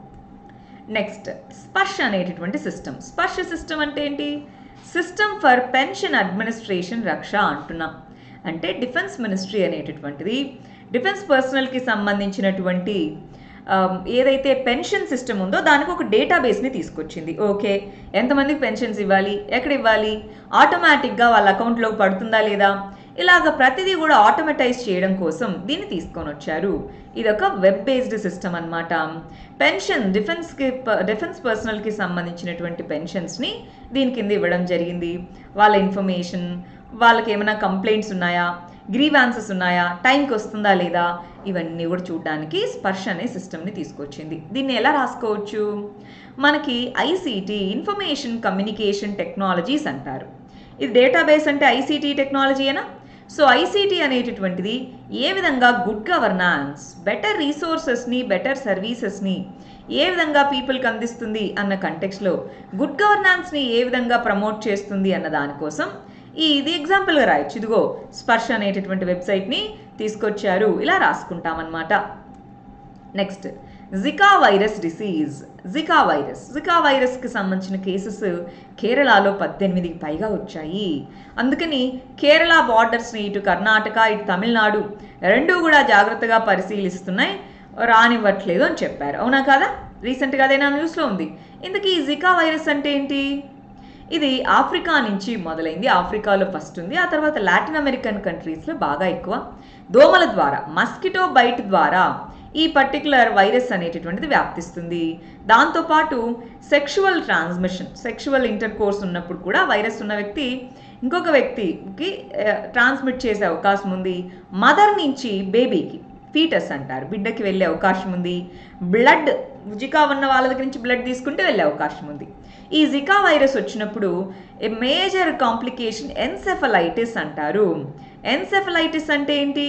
S1: నెక్స్ట్ స్పర్శ అనేటటువంటి సిస్టమ్ స్పర్శ సిస్టమ్ అంటే ఏంటి సిస్టమ్ ఫర్ పెన్షన్ అడ్మినిస్ట్రేషన్ రక్ష అంటున్నాం అంటే డిఫెన్స్ మినిస్ట్రీ అనేటటువంటిది డిఫెన్స్ పర్సనల్కి సంబంధించినటువంటి ఆమ్, ఏదైతే పెన్షన్ సిస్టమ్ ఉందో దానికి ఒక డేటాబేస్ని తీసుకొచ్చింది ఓకే ఎంతమందికి పెన్షన్స్ ఇవ్వాలి ఎక్కడ ఇవ్వాలి ఆటోమేటిక్గా వాళ్ళ అకౌంట్లో పడుతుందా లేదా ఇలాగ ప్రతిదీ కూడా ఆటోమేటైజ్ చేయడం కోసం దీన్ని తీసుకొని వచ్చారు ఇది ఒక వెబ్ బేస్డ్ సిస్టమ్ అన్నమాట పెన్షన్ డిఫెన్స్కి డిఫెన్స్ పర్సనల్కి సంబంధించినటువంటి పెన్షన్స్ని దీని కింద ఇవ్వడం జరిగింది వాళ్ళ ఇన్ఫర్మేషన్ వాళ్ళకి ఏమైనా కంప్లైంట్స్ ఉన్నాయా గ్రీవాన్సెస్ ఉన్నాయా టైంకి వస్తుందా లేదా ఇవన్నీ కూడా చూడడానికి స్పర్శ అనే సిస్టమ్ని తీసుకొచ్చింది దీన్ని ఎలా రాసుకోవచ్చు మనకి ఐసీటీ ఇన్ఫర్మేషన్ కమ్యూనికేషన్ టెక్నాలజీస్ అంటారు ఇది డేటాబేస్ అంటే ఐసీటీ టెక్నాలజీయేనా సో ఐసీటీ అనేటటువంటిది ఏ విధంగా గుడ్ గవర్నాన్స్ బెటర్ రీసోర్సెస్ని బెటర్ సర్వీసెస్ని ఏ విధంగా పీపుల్కి అందిస్తుంది అన్న కంటెక్స్లో గుడ్ గవర్నాన్స్ని ఏ విధంగా ప్రమోట్ చేస్తుంది అన్న దానికోసం ఈ ఇది ఎగ్జాంపుల్గా రాయొచ్చు ఇదిగో స్పర్శ అనేటటువంటి వెబ్సైట్ని తీసుకొచ్చారు ఇలా రాసుకుంటామన్నమాట next Zika virus disease Zika virus Zika వైరస్కి సంబంధించిన కేసెస్ కేరళలో పద్దెనిమిదికి పైగా వచ్చాయి అందుకని కేరళ బార్డర్స్ని ఇటు కర్ణాటక ఇటు తమిళనాడు రెండూ కూడా జాగ్రత్తగా పరిశీలిస్తున్నాయి రానివ్వట్లేదు అని చెప్పారు అవునా కదా రీసెంట్గా అదే నా న్యూస్లో ఉంది ఇంతకీ ఈ జికా వైరస్ అంటే ఏంటి ఇది ఆఫ్రికా నుంచి మొదలైంది ఆఫ్రికాలో ఫస్ట్ ఉంది ఆ తర్వాత లాటిన్ అమెరికన్ కంట్రీస్లో బాగా ఎక్కువ దోమల ద్వారా మస్కిటో బైట్ ద్వారా ఈ పర్టికులర్ వైరస్ అనేటటువంటిది వ్యాప్తిస్తుంది దాంతోపాటు sexual transmission sexual inter ఉన్నప్పుడు కూడా వైరస్ ఉన్న వ్యక్తి ఇంకొక వ్యక్తికి ట్రాన్స్మిట్ చేసే అవకాశం ఉంది మదర్ నుంచి బేబీకి ఫీటస్ అంటారు బిడ్డకి వెళ్ళే అవకాశం ఉంది బ్లడ్ జికా ఉన్న వాళ్ళ దగ్గర నుంచి బ్లడ్ తీసుకుంటే వెళ్ళే అవకాశం ఉంది ఈ జికా వైరస్ వచ్చినప్పుడు ఏ మేజర్ కాంప్లికేషన్ ఎన్సెఫలైటిస్ అంటారు ఎన్సెఫలైటిస్ అంటే ఏంటి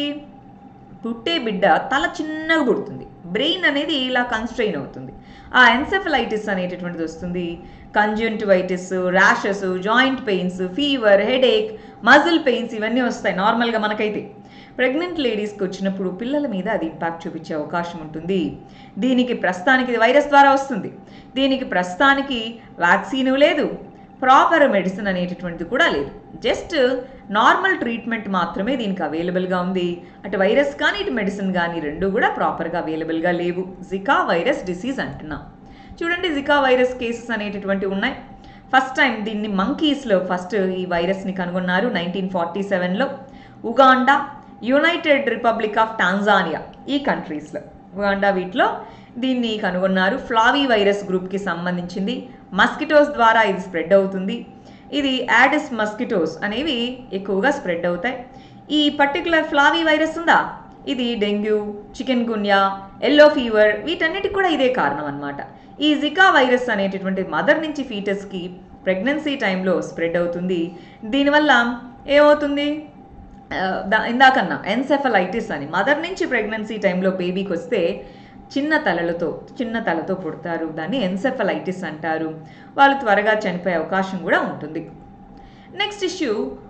S1: పుట్టే బిడ్డ తల చిన్నగా పుడుతుంది బ్రెయిన్ అనేది ఇలా కన్స్ట్రెయిన్ అవుతుంది ఆ ఎన్సెఫలైటిస్ అనేటటువంటిది వస్తుంది conjunctivitis rashes joint pains fever headache muscle pains ఇవన్నీ వస్తాయి నార్మల్గా మనకైతే ప్రెగ్నెంట్ లేడీస్కి వచ్చినప్పుడు పిల్లల మీద అది ఇంపాక్ట్ చూపించే అవకాశం ఉంటుంది దీనికి ప్రస్తుతానికి ఇది వైరస్ ద్వారా వస్తుంది దీనికి ప్రస్తుతానికి వ్యాక్సిన్ లేదు ప్రాపర్ మెడిసిన్ అనేటటువంటిది కూడా లేదు జస్ట్ నార్మల్ ట్రీట్మెంట్ మాత్రమే దీనికి అవైలబుల్గా ఉంది అటు వైరస్ కానీ ఇటు మెడిసిన్ కానీ రెండు కూడా ప్రాపర్గా అవైలబుల్గా లేవు జికా వైరస్ డిసీజ్ అంటున్నాం చూడండి జికా వైరస్ కేసెస్ అనేటటువంటివి ఉన్నాయి ఫస్ట్ టైం దీన్ని మంకీస్లో ఫస్ట్ ఈ వైరస్ని కనుగొన్నారు నైన్టీన్ ఫార్టీ సెవెన్లో Uganda United Republic of Tanzania ఈ కంట్రీస్లో ఉగాండా వీటిలో దీన్ని కనుగొన్నారు ఫ్లావీ వైరస్ గ్రూప్కి సంబంధించింది మస్కిటోస్ ద్వారా ఇది స్ప్రెడ్ అవుతుంది ఇది యాడిస్ మస్కిటోస్ అనేవి ఎక్కువగా స్ప్రెడ్ అవుతాయి ఈ పర్టికులర్ ఫ్లావీ వైరస్ ఉందా ఇది dengue chikungunya yellow fever వీటన్నిటికి కూడా ఇదే కారణం అనమాట ఈ జికా వైరస్ అనేటటువంటి మదర్ నుంచి ఫీటస్కి ప్రెగ్నెన్సీ టైంలో స్ప్రెడ్ అవుతుంది దీనివల్ల ఏమవుతుంది ఆ, దా- ఇందాకన్నా ఎన్సెఫలైటిస్ అని మదర్ నుంచి ప్రెగ్నెన్సీ టైంలో బేబీకి వస్తే చిన్న తలలతో చిన్న తలతో పుడతారు దాన్ని ఎన్సెఫలైటిస్ అంటారు వాళ్ళు త్వరగా చనిపోయే అవకాశం కూడా ఉంటుంది నెక్స్ట్ ఇష్యూ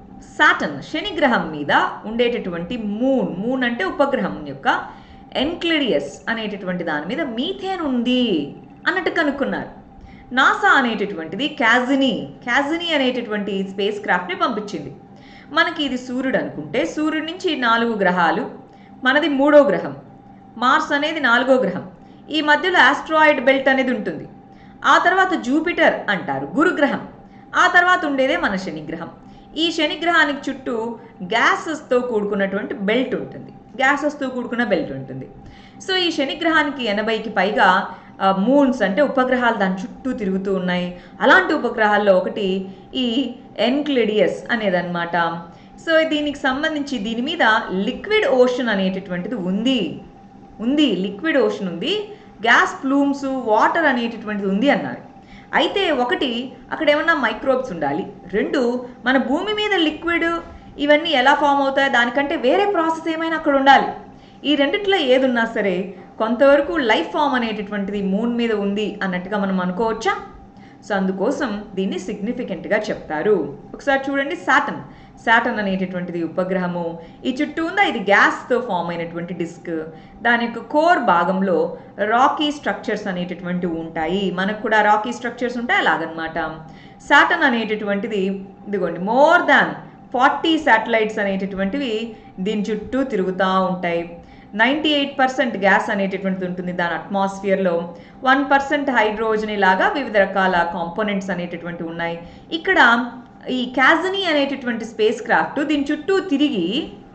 S1: సాటన్ శనిగ్రహం మీద ఉండేటటువంటి మూన్ మూన్ అంటే ఉపగ్రహం యొక్క ఎన్క్లిడియస్ అనేటటువంటి దాని మీద మీథేన్ ఉంది అన్నట్టు కనుక్కున్నారు నాసా అనేటటువంటిది క్యాజినీ క్యాజినీ అనేటటువంటి స్పేస్ క్రాఫ్ట్ని పంపించింది మనకి ఇది సూర్యుడు అనుకుంటే సూర్యుడి నుంచి నాలుగు గ్రహాలు మనది మూడో గ్రహం మార్స్ అనేది నాలుగో గ్రహం ఈ మధ్యలో ఆస్ట్రాయిడ్ బెల్ట్ అనేది ఉంటుంది ఆ తర్వాత జూపిటర్ అంటారు గురుగ్రహం ఆ తర్వాత ఉండేదే మన శనిగ్రహం ఈ శనిగ్రహానికి చుట్టూ గ్యాసెస్తో కూడుకున్నటువంటి బెల్ట్ ఉంటుంది గ్యాసెస్తో కూడుకున్న బెల్ట్ ఉంటుంది సో ఈ శనిగ్రహానికి ఎనభైకి పైగా మూన్స్ అంటే ఉపగ్రహాలు దాని చుట్టూ తిరుగుతూ ఉన్నాయి అలాంటి ఉపగ్రహాల్లో ఒకటి ఈ ఎన్క్లిడియస్ అనేదన్నమాట సో దీనికి సంబంధించి దీని మీద లిక్విడ్ ఓషన్ అనేటటువంటిది ఉంది ఉంది లిక్విడ్ ఓషన్ ఉంది గ్యాస్ ప్లూమ్స్ వాటర్ అనేటటువంటిది ఉంది అన్నారు అయితే ఒకటి అక్కడ ఏమన్నా మైక్రోబ్స్ ఉండాలి రెండు మన భూమి మీద లిక్విడ్ ఇవన్నీ ఎలా ఫామ్ అవుతాయో దానికంటే వేరే ప్రాసెస్ ఏమైనా అక్కడ ఉండాలి ఈ రెండిట్లో ఏది ఉన్నా సరే కొంతవరకు లైఫ్ ఫామ్ అనేటటువంటిది మూన్ మీద ఉంది అన్నట్టుగా మనం అనుకోవచ్చా సో అందుకోసం దీన్ని సిగ్నిఫికెంట్గా చెప్తారు ఒకసారి చూడండి సాటన్ సాటన్ అనేటటువంటిది ఉపగ్రహము ఈ చుట్టూ ఉందా ఇది గ్యాస్తో ఫామ్ అయినటువంటి డిస్క్ దాని యొక్క కోర్ భాగంలో రాకీ స్ట్రక్చర్స్ అనేటటువంటివి ఉంటాయి మనకు కూడా రాకీ స్ట్రక్చర్స్ ఉంటాయి అలాగనమాట సాటన్ అనేటటువంటిది ఇదిగోండి మోర్ దాన్ ఫార్టీ శాటిలైట్స్ అనేటటువంటివి దీని చుట్టూ తిరుగుతూ ఉంటాయి నైంటీ ఎయిట్ పర్సెంట్ గ్యాస్ అనేటటువంటిది ఉంటుంది దాని అట్మాస్ఫియర్లో వన్ పర్సెంట్ హైడ్రోజన్ లాగా వివిధ రకాల కాంపోనెంట్స్ అనేటటువంటివి ఉన్నాయి ఇక్కడ ఈ క్యాజనీ అనేటటువంటి స్పేస్ క్రాఫ్ట్ దీని చుట్టూ తిరిగి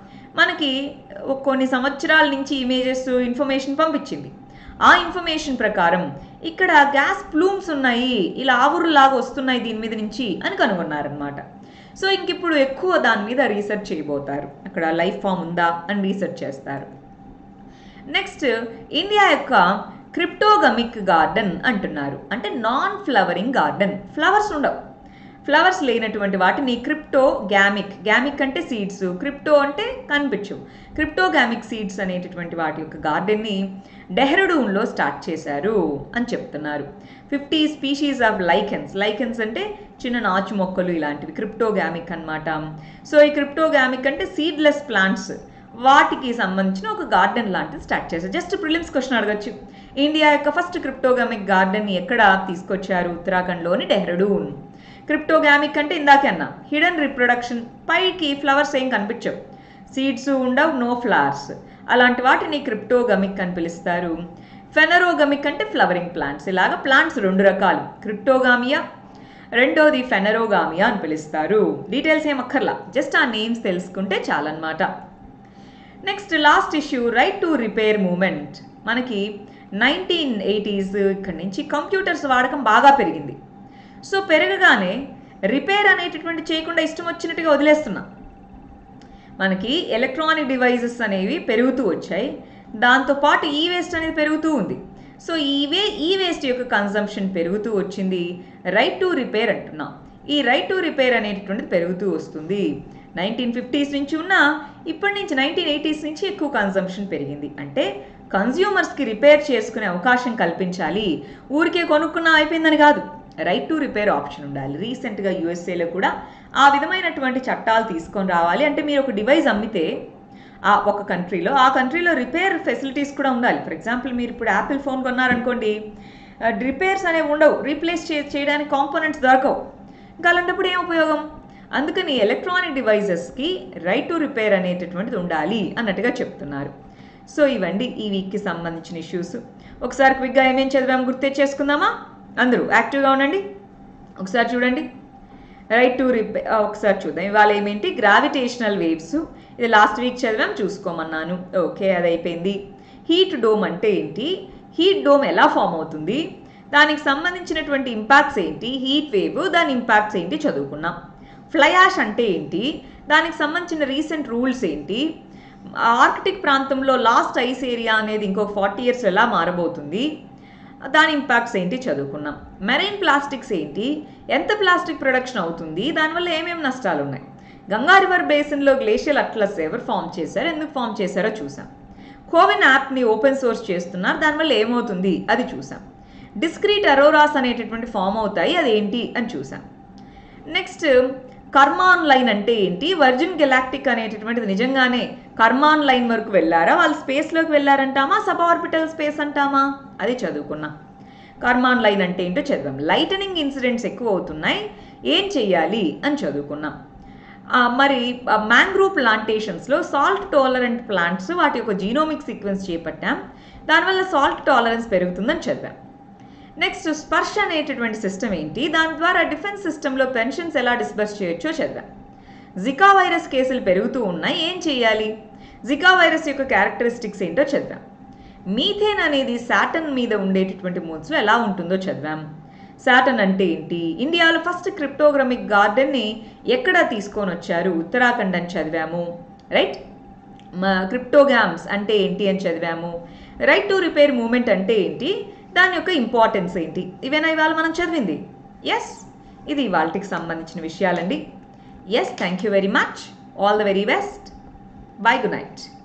S1: మనకి ఒక కొన్ని సంవత్సరాల నుంచి ఇమేజెస్ ఇన్ఫర్మేషన్ పంపించింది ఆ ఇన్ఫర్మేషన్ ప్రకారం ఇక్కడ గ్యాస్ ప్లూమ్స్ ఉన్నాయి ఇలా ఆవురులాగా వస్తున్నాయి దీని మీద నుంచి అని కనుగొన్నారనమాట సో ఇంక ఇప్పుడు ఎక్కువ దాని మీద రీసెర్చ్ చేయబోతారు అక్కడ లైఫ్ ఫామ్ ఉందా అని రీసెర్చ్ చేస్తారు నెక్స్ట్ ఇండియా యొక్క క్రిప్టోగమిక్ గార్డెన్ అంటున్నారు అంటే నాన్ ఫ్లవరింగ్ గార్డెన్ ఫ్లవర్స్ ఉండవు ఫ్లవర్స్ లేనటువంటి వాటిని క్రిప్టో గ్యామిక్ గ్యామిక్ అంటే సీడ్స్ క్రిప్టో అంటే కనిపించవు క్రిప్టో గ్యామిక్ సీడ్స్ అనేటటువంటి వాటి యొక్క గార్డెన్ని డెహ్రడూన్లో స్టార్ట్ చేశారు అని చెప్తున్నారు fifty species of lichens lichens అంటే చిన్న నాచు మొక్కలు ఇలాంటివి క్రిప్టోగామిక్ అన్నమాట సో ఈ క్రిప్టోగామిక్ అంటే సీడ్లెస్ ప్లాంట్స్ వాటికి సంబంధించిన ఒక గార్డెన్ లాంటిది స్టార్ట్ చేశారు జస్ట్ ప్రిలిమ్స్ క్వశ్చన్ అడగచ్చు ఇండియా యొక్క ఫస్ట్ క్రిప్టోగామిక్ గార్డెన్ ఎక్కడ తీసుకొచ్చారు ఉత్తరాఖండ్లోని డెహ్రడూన్ క్రిప్టోగామిక్ అంటే ఇందాకే అన్నా హిడెన్ రిప్రొడక్షన్ పైకి ఫ్లవర్స్ ఏం కనిపించవు సీడ్స్ ఉండవు నో ఫ్లవర్స్ అలాంటి వాటిని క్రిప్టోగమిక్ అని పిలుస్తారు ఫెనరోగమిక్ అంటే ఫ్లవరింగ్ ప్లాంట్స్ ఇలాగ ప్లాంట్స్ రెండు రకాలు క్రిప్టోగామియా రెండోది ఫెనరోగామియా అని పిలుస్తారు డీటెయిల్స్ ఏం అక్కర్లా జస్ట్ ఆ నేమ్స్ తెలుసుకుంటే చాలన్నమాట next last issue right to repair moment మనకి నైన్టీన్ ఎయిటీస్ ఇక్కడి నుంచి కంప్యూటర్స్ వాడకం బాగా పెరిగింది సో పెరగగానే రిపేర్ అనేటటువంటి చేయకుండా ఇష్టం వచ్చినట్టుగా వదిలేస్తున్నాం మనకి ఎలక్ట్రానిక్ డివైజెస్ అనేవి పెరుగుతూ వచ్చాయి దాంతోపాటు ఈ వేస్ట్ అనేది పెరుగుతూ ఉంది సో ఈ వే ఈ వేస్ట్ యొక్క కన్సంప్షన్ పెరుగుతూ వచ్చింది రైట్ టు రిపేర్ అంటున్నాం ఈ రైట్ టు రిపేర్ అనేటటువంటిది పెరుగుతూ వస్తుంది నైన్టీన్ ఫిఫ్టీస్ నుంచి ఉన్న ఇప్పటి నుంచి నైన్టీన్ ఎయిటీస్ నుంచి ఎక్కువ కన్సంప్షన్ పెరిగింది అంటే కన్జ్యూమర్స్కి రిపేర్ చేసుకునే అవకాశం కల్పించాలి ఊరికే కొనుక్కున్నా అయిపోయిందని కాదు రైట్ టు రిపేర్ ఆప్షన్ ఉండాలి రీసెంట్గా యూఎస్ఏలో కూడా ఆ విధమైనటువంటి చట్టాలు తీసుకొని రావాలి అంటే మీరు ఒక డివైస్ అమ్మితే ఆ ఒక కంట్రీలో ఆ కంట్రీలో రిపేర్ ఫెసిలిటీస్ కూడా ఉండాలి ఫర్ ఎగ్జాంపుల్ మీరు ఇప్పుడు యాపిల్ ఫోన్ కొన్నారనుకోండి రిపేర్స్ అనేవి ఉండవు రీప్లేస్ చే చేయడానికి కాంపోనెంట్స్ దొరకవు ఇంకా అలాంటప్పుడు ఏం ఉపయోగం అందుకని ఎలక్ట్రానిక్ డివైజెస్కి రైట్ టు రిపేర్ అనేటటువంటిది ఉండాలి అన్నట్టుగా చెప్తున్నారు సో ఇవండి ఈ వీక్కి సంబంధించిన ఇష్యూస్ ఒకసారి క్విక్గా ఏమేం చదివాము గుర్తే చేసుకుందామా అందరూ యాక్టివ్గా ఉండండి ఒకసారి చూడండి రైట్ టు రిపే ఒకసారి చూద్దాం ఇవాళ ఏమేంటి గ్రావిటేషనల్ వేవ్స్ ఇది లాస్ట్ వీక్ చదివాం చూసుకోమన్నాను ఓకే అది అయిపోయింది హీట్ డోమ్ అంటే ఏంటి హీట్ డోమ్ ఎలా ఫామ్ అవుతుంది దానికి సంబంధించినటువంటి ఇంపాక్ట్స్ ఏంటి హీట్ వేవ్ దాని ఇంపాక్ట్స్ ఏంటి చదువుకున్నాం ఫ్లై యాష్ అంటే ఏంటి దానికి సంబంధించిన రీసెంట్ రూల్స్ ఏంటి ఆర్కిటిక్ ప్రాంతంలో లాస్ట్ ఐస్ ఏరియా అనేది ఇంకొక ఫార్టీ ఇయర్స్ ఎలా మారబోతుంది దాని ఇంపాక్ట్స్ ఏంటి చదువుకున్నాం మెరైన్ ప్లాస్టిక్స్ ఏంటి ఎంత ప్లాస్టిక్ ప్రొడక్షన్ అవుతుంది దానివల్ల ఏమేమి నష్టాలు ఉన్నాయి గంగా రివర్ బేసిన్లో గ్లేషియల్ అట్లస్ ఎవరు ఫామ్ చేశారు ఎందుకు ఫామ్ చేశారో చూసాం కోవిన్ యాప్ని ఓపెన్ సోర్స్ చేస్తున్నారు దానివల్ల ఏమవుతుంది అది చూసాం డిస్క్రీట్ అరోరాస్ అనేటటువంటి ఫామ్ అవుతాయి అది ఏంటి అని చూసాం నెక్స్ట్ కర్మాన్ లైన్ అంటే ఏంటి వర్జిన్ గెలాక్టిక్ అనేటటువంటిది నిజంగానే కర్మాన్ లైన్ వరకు వెళ్ళారా వాళ్ళు స్పేస్లోకి వెళ్ళారంటామా సబ్ ఆర్బిటల్ స్పేస్ అంటామా అది చదువుకున్నాం కర్మాన్ లైన్ అంటే ఏంటో చదివాం లైటనింగ్ ఇన్సిడెంట్స్ ఎక్కువ అవుతున్నాయి ఏం చెయ్యాలి అని చదువుకున్నాం మరి మ్యాంగ్రూవ్ ప్లాంటేషన్స్లో సాల్ట్ టాలరెంట్ ప్లాంట్స్ వాటి యొక్క జీనోమిక్ సీక్వెన్స్ చేపట్టాం దానివల్ల సాల్ట్ టాలరెన్స్ పెరుగుతుందని చదివాం నెక్స్ట్ స్పర్శ అనేటటువంటి సిస్టమ్ ఏంటి దాని ద్వారా డిఫెన్స్ సిస్టంలో పెన్షన్స్ ఎలా డిస్బర్స్ చేయొచ్చో చదివాం జికా వైరస్ కేసులు పెరుగుతూ ఉన్నాయి ఏం చేయాలి జికా వైరస్ యొక్క క్యారెక్టరిస్టిక్స్ ఏంటో చదివాం మీథేన్ అనేది సాటన్ మీద ఉండేటటువంటి మూడ్స్లో ఎలా ఉంటుందో చదివాం సాటన్ అంటే ఏంటి ఇండియాలో ఫస్ట్ క్రిప్టోగ్రమిక్ గార్డెన్ని ఎక్కడ తీసుకొని వచ్చారు ఉత్తరాఖండ్ అని చదివాము రైట్ క్రిప్టోగ్రామ్స్ అంటే ఏంటి అని చదివాము రైట్ టు రిపేర్ మూమెంట్ అంటే ఏంటి దాని యొక్క ఇంపార్టెన్స్ ఏంటి ఇవేనా ఇవాళ మనం చదివింది ఎస్ ఇది ఇవాళకి సంబంధించిన విషయాలండి yes thank you very much all the very best bye good night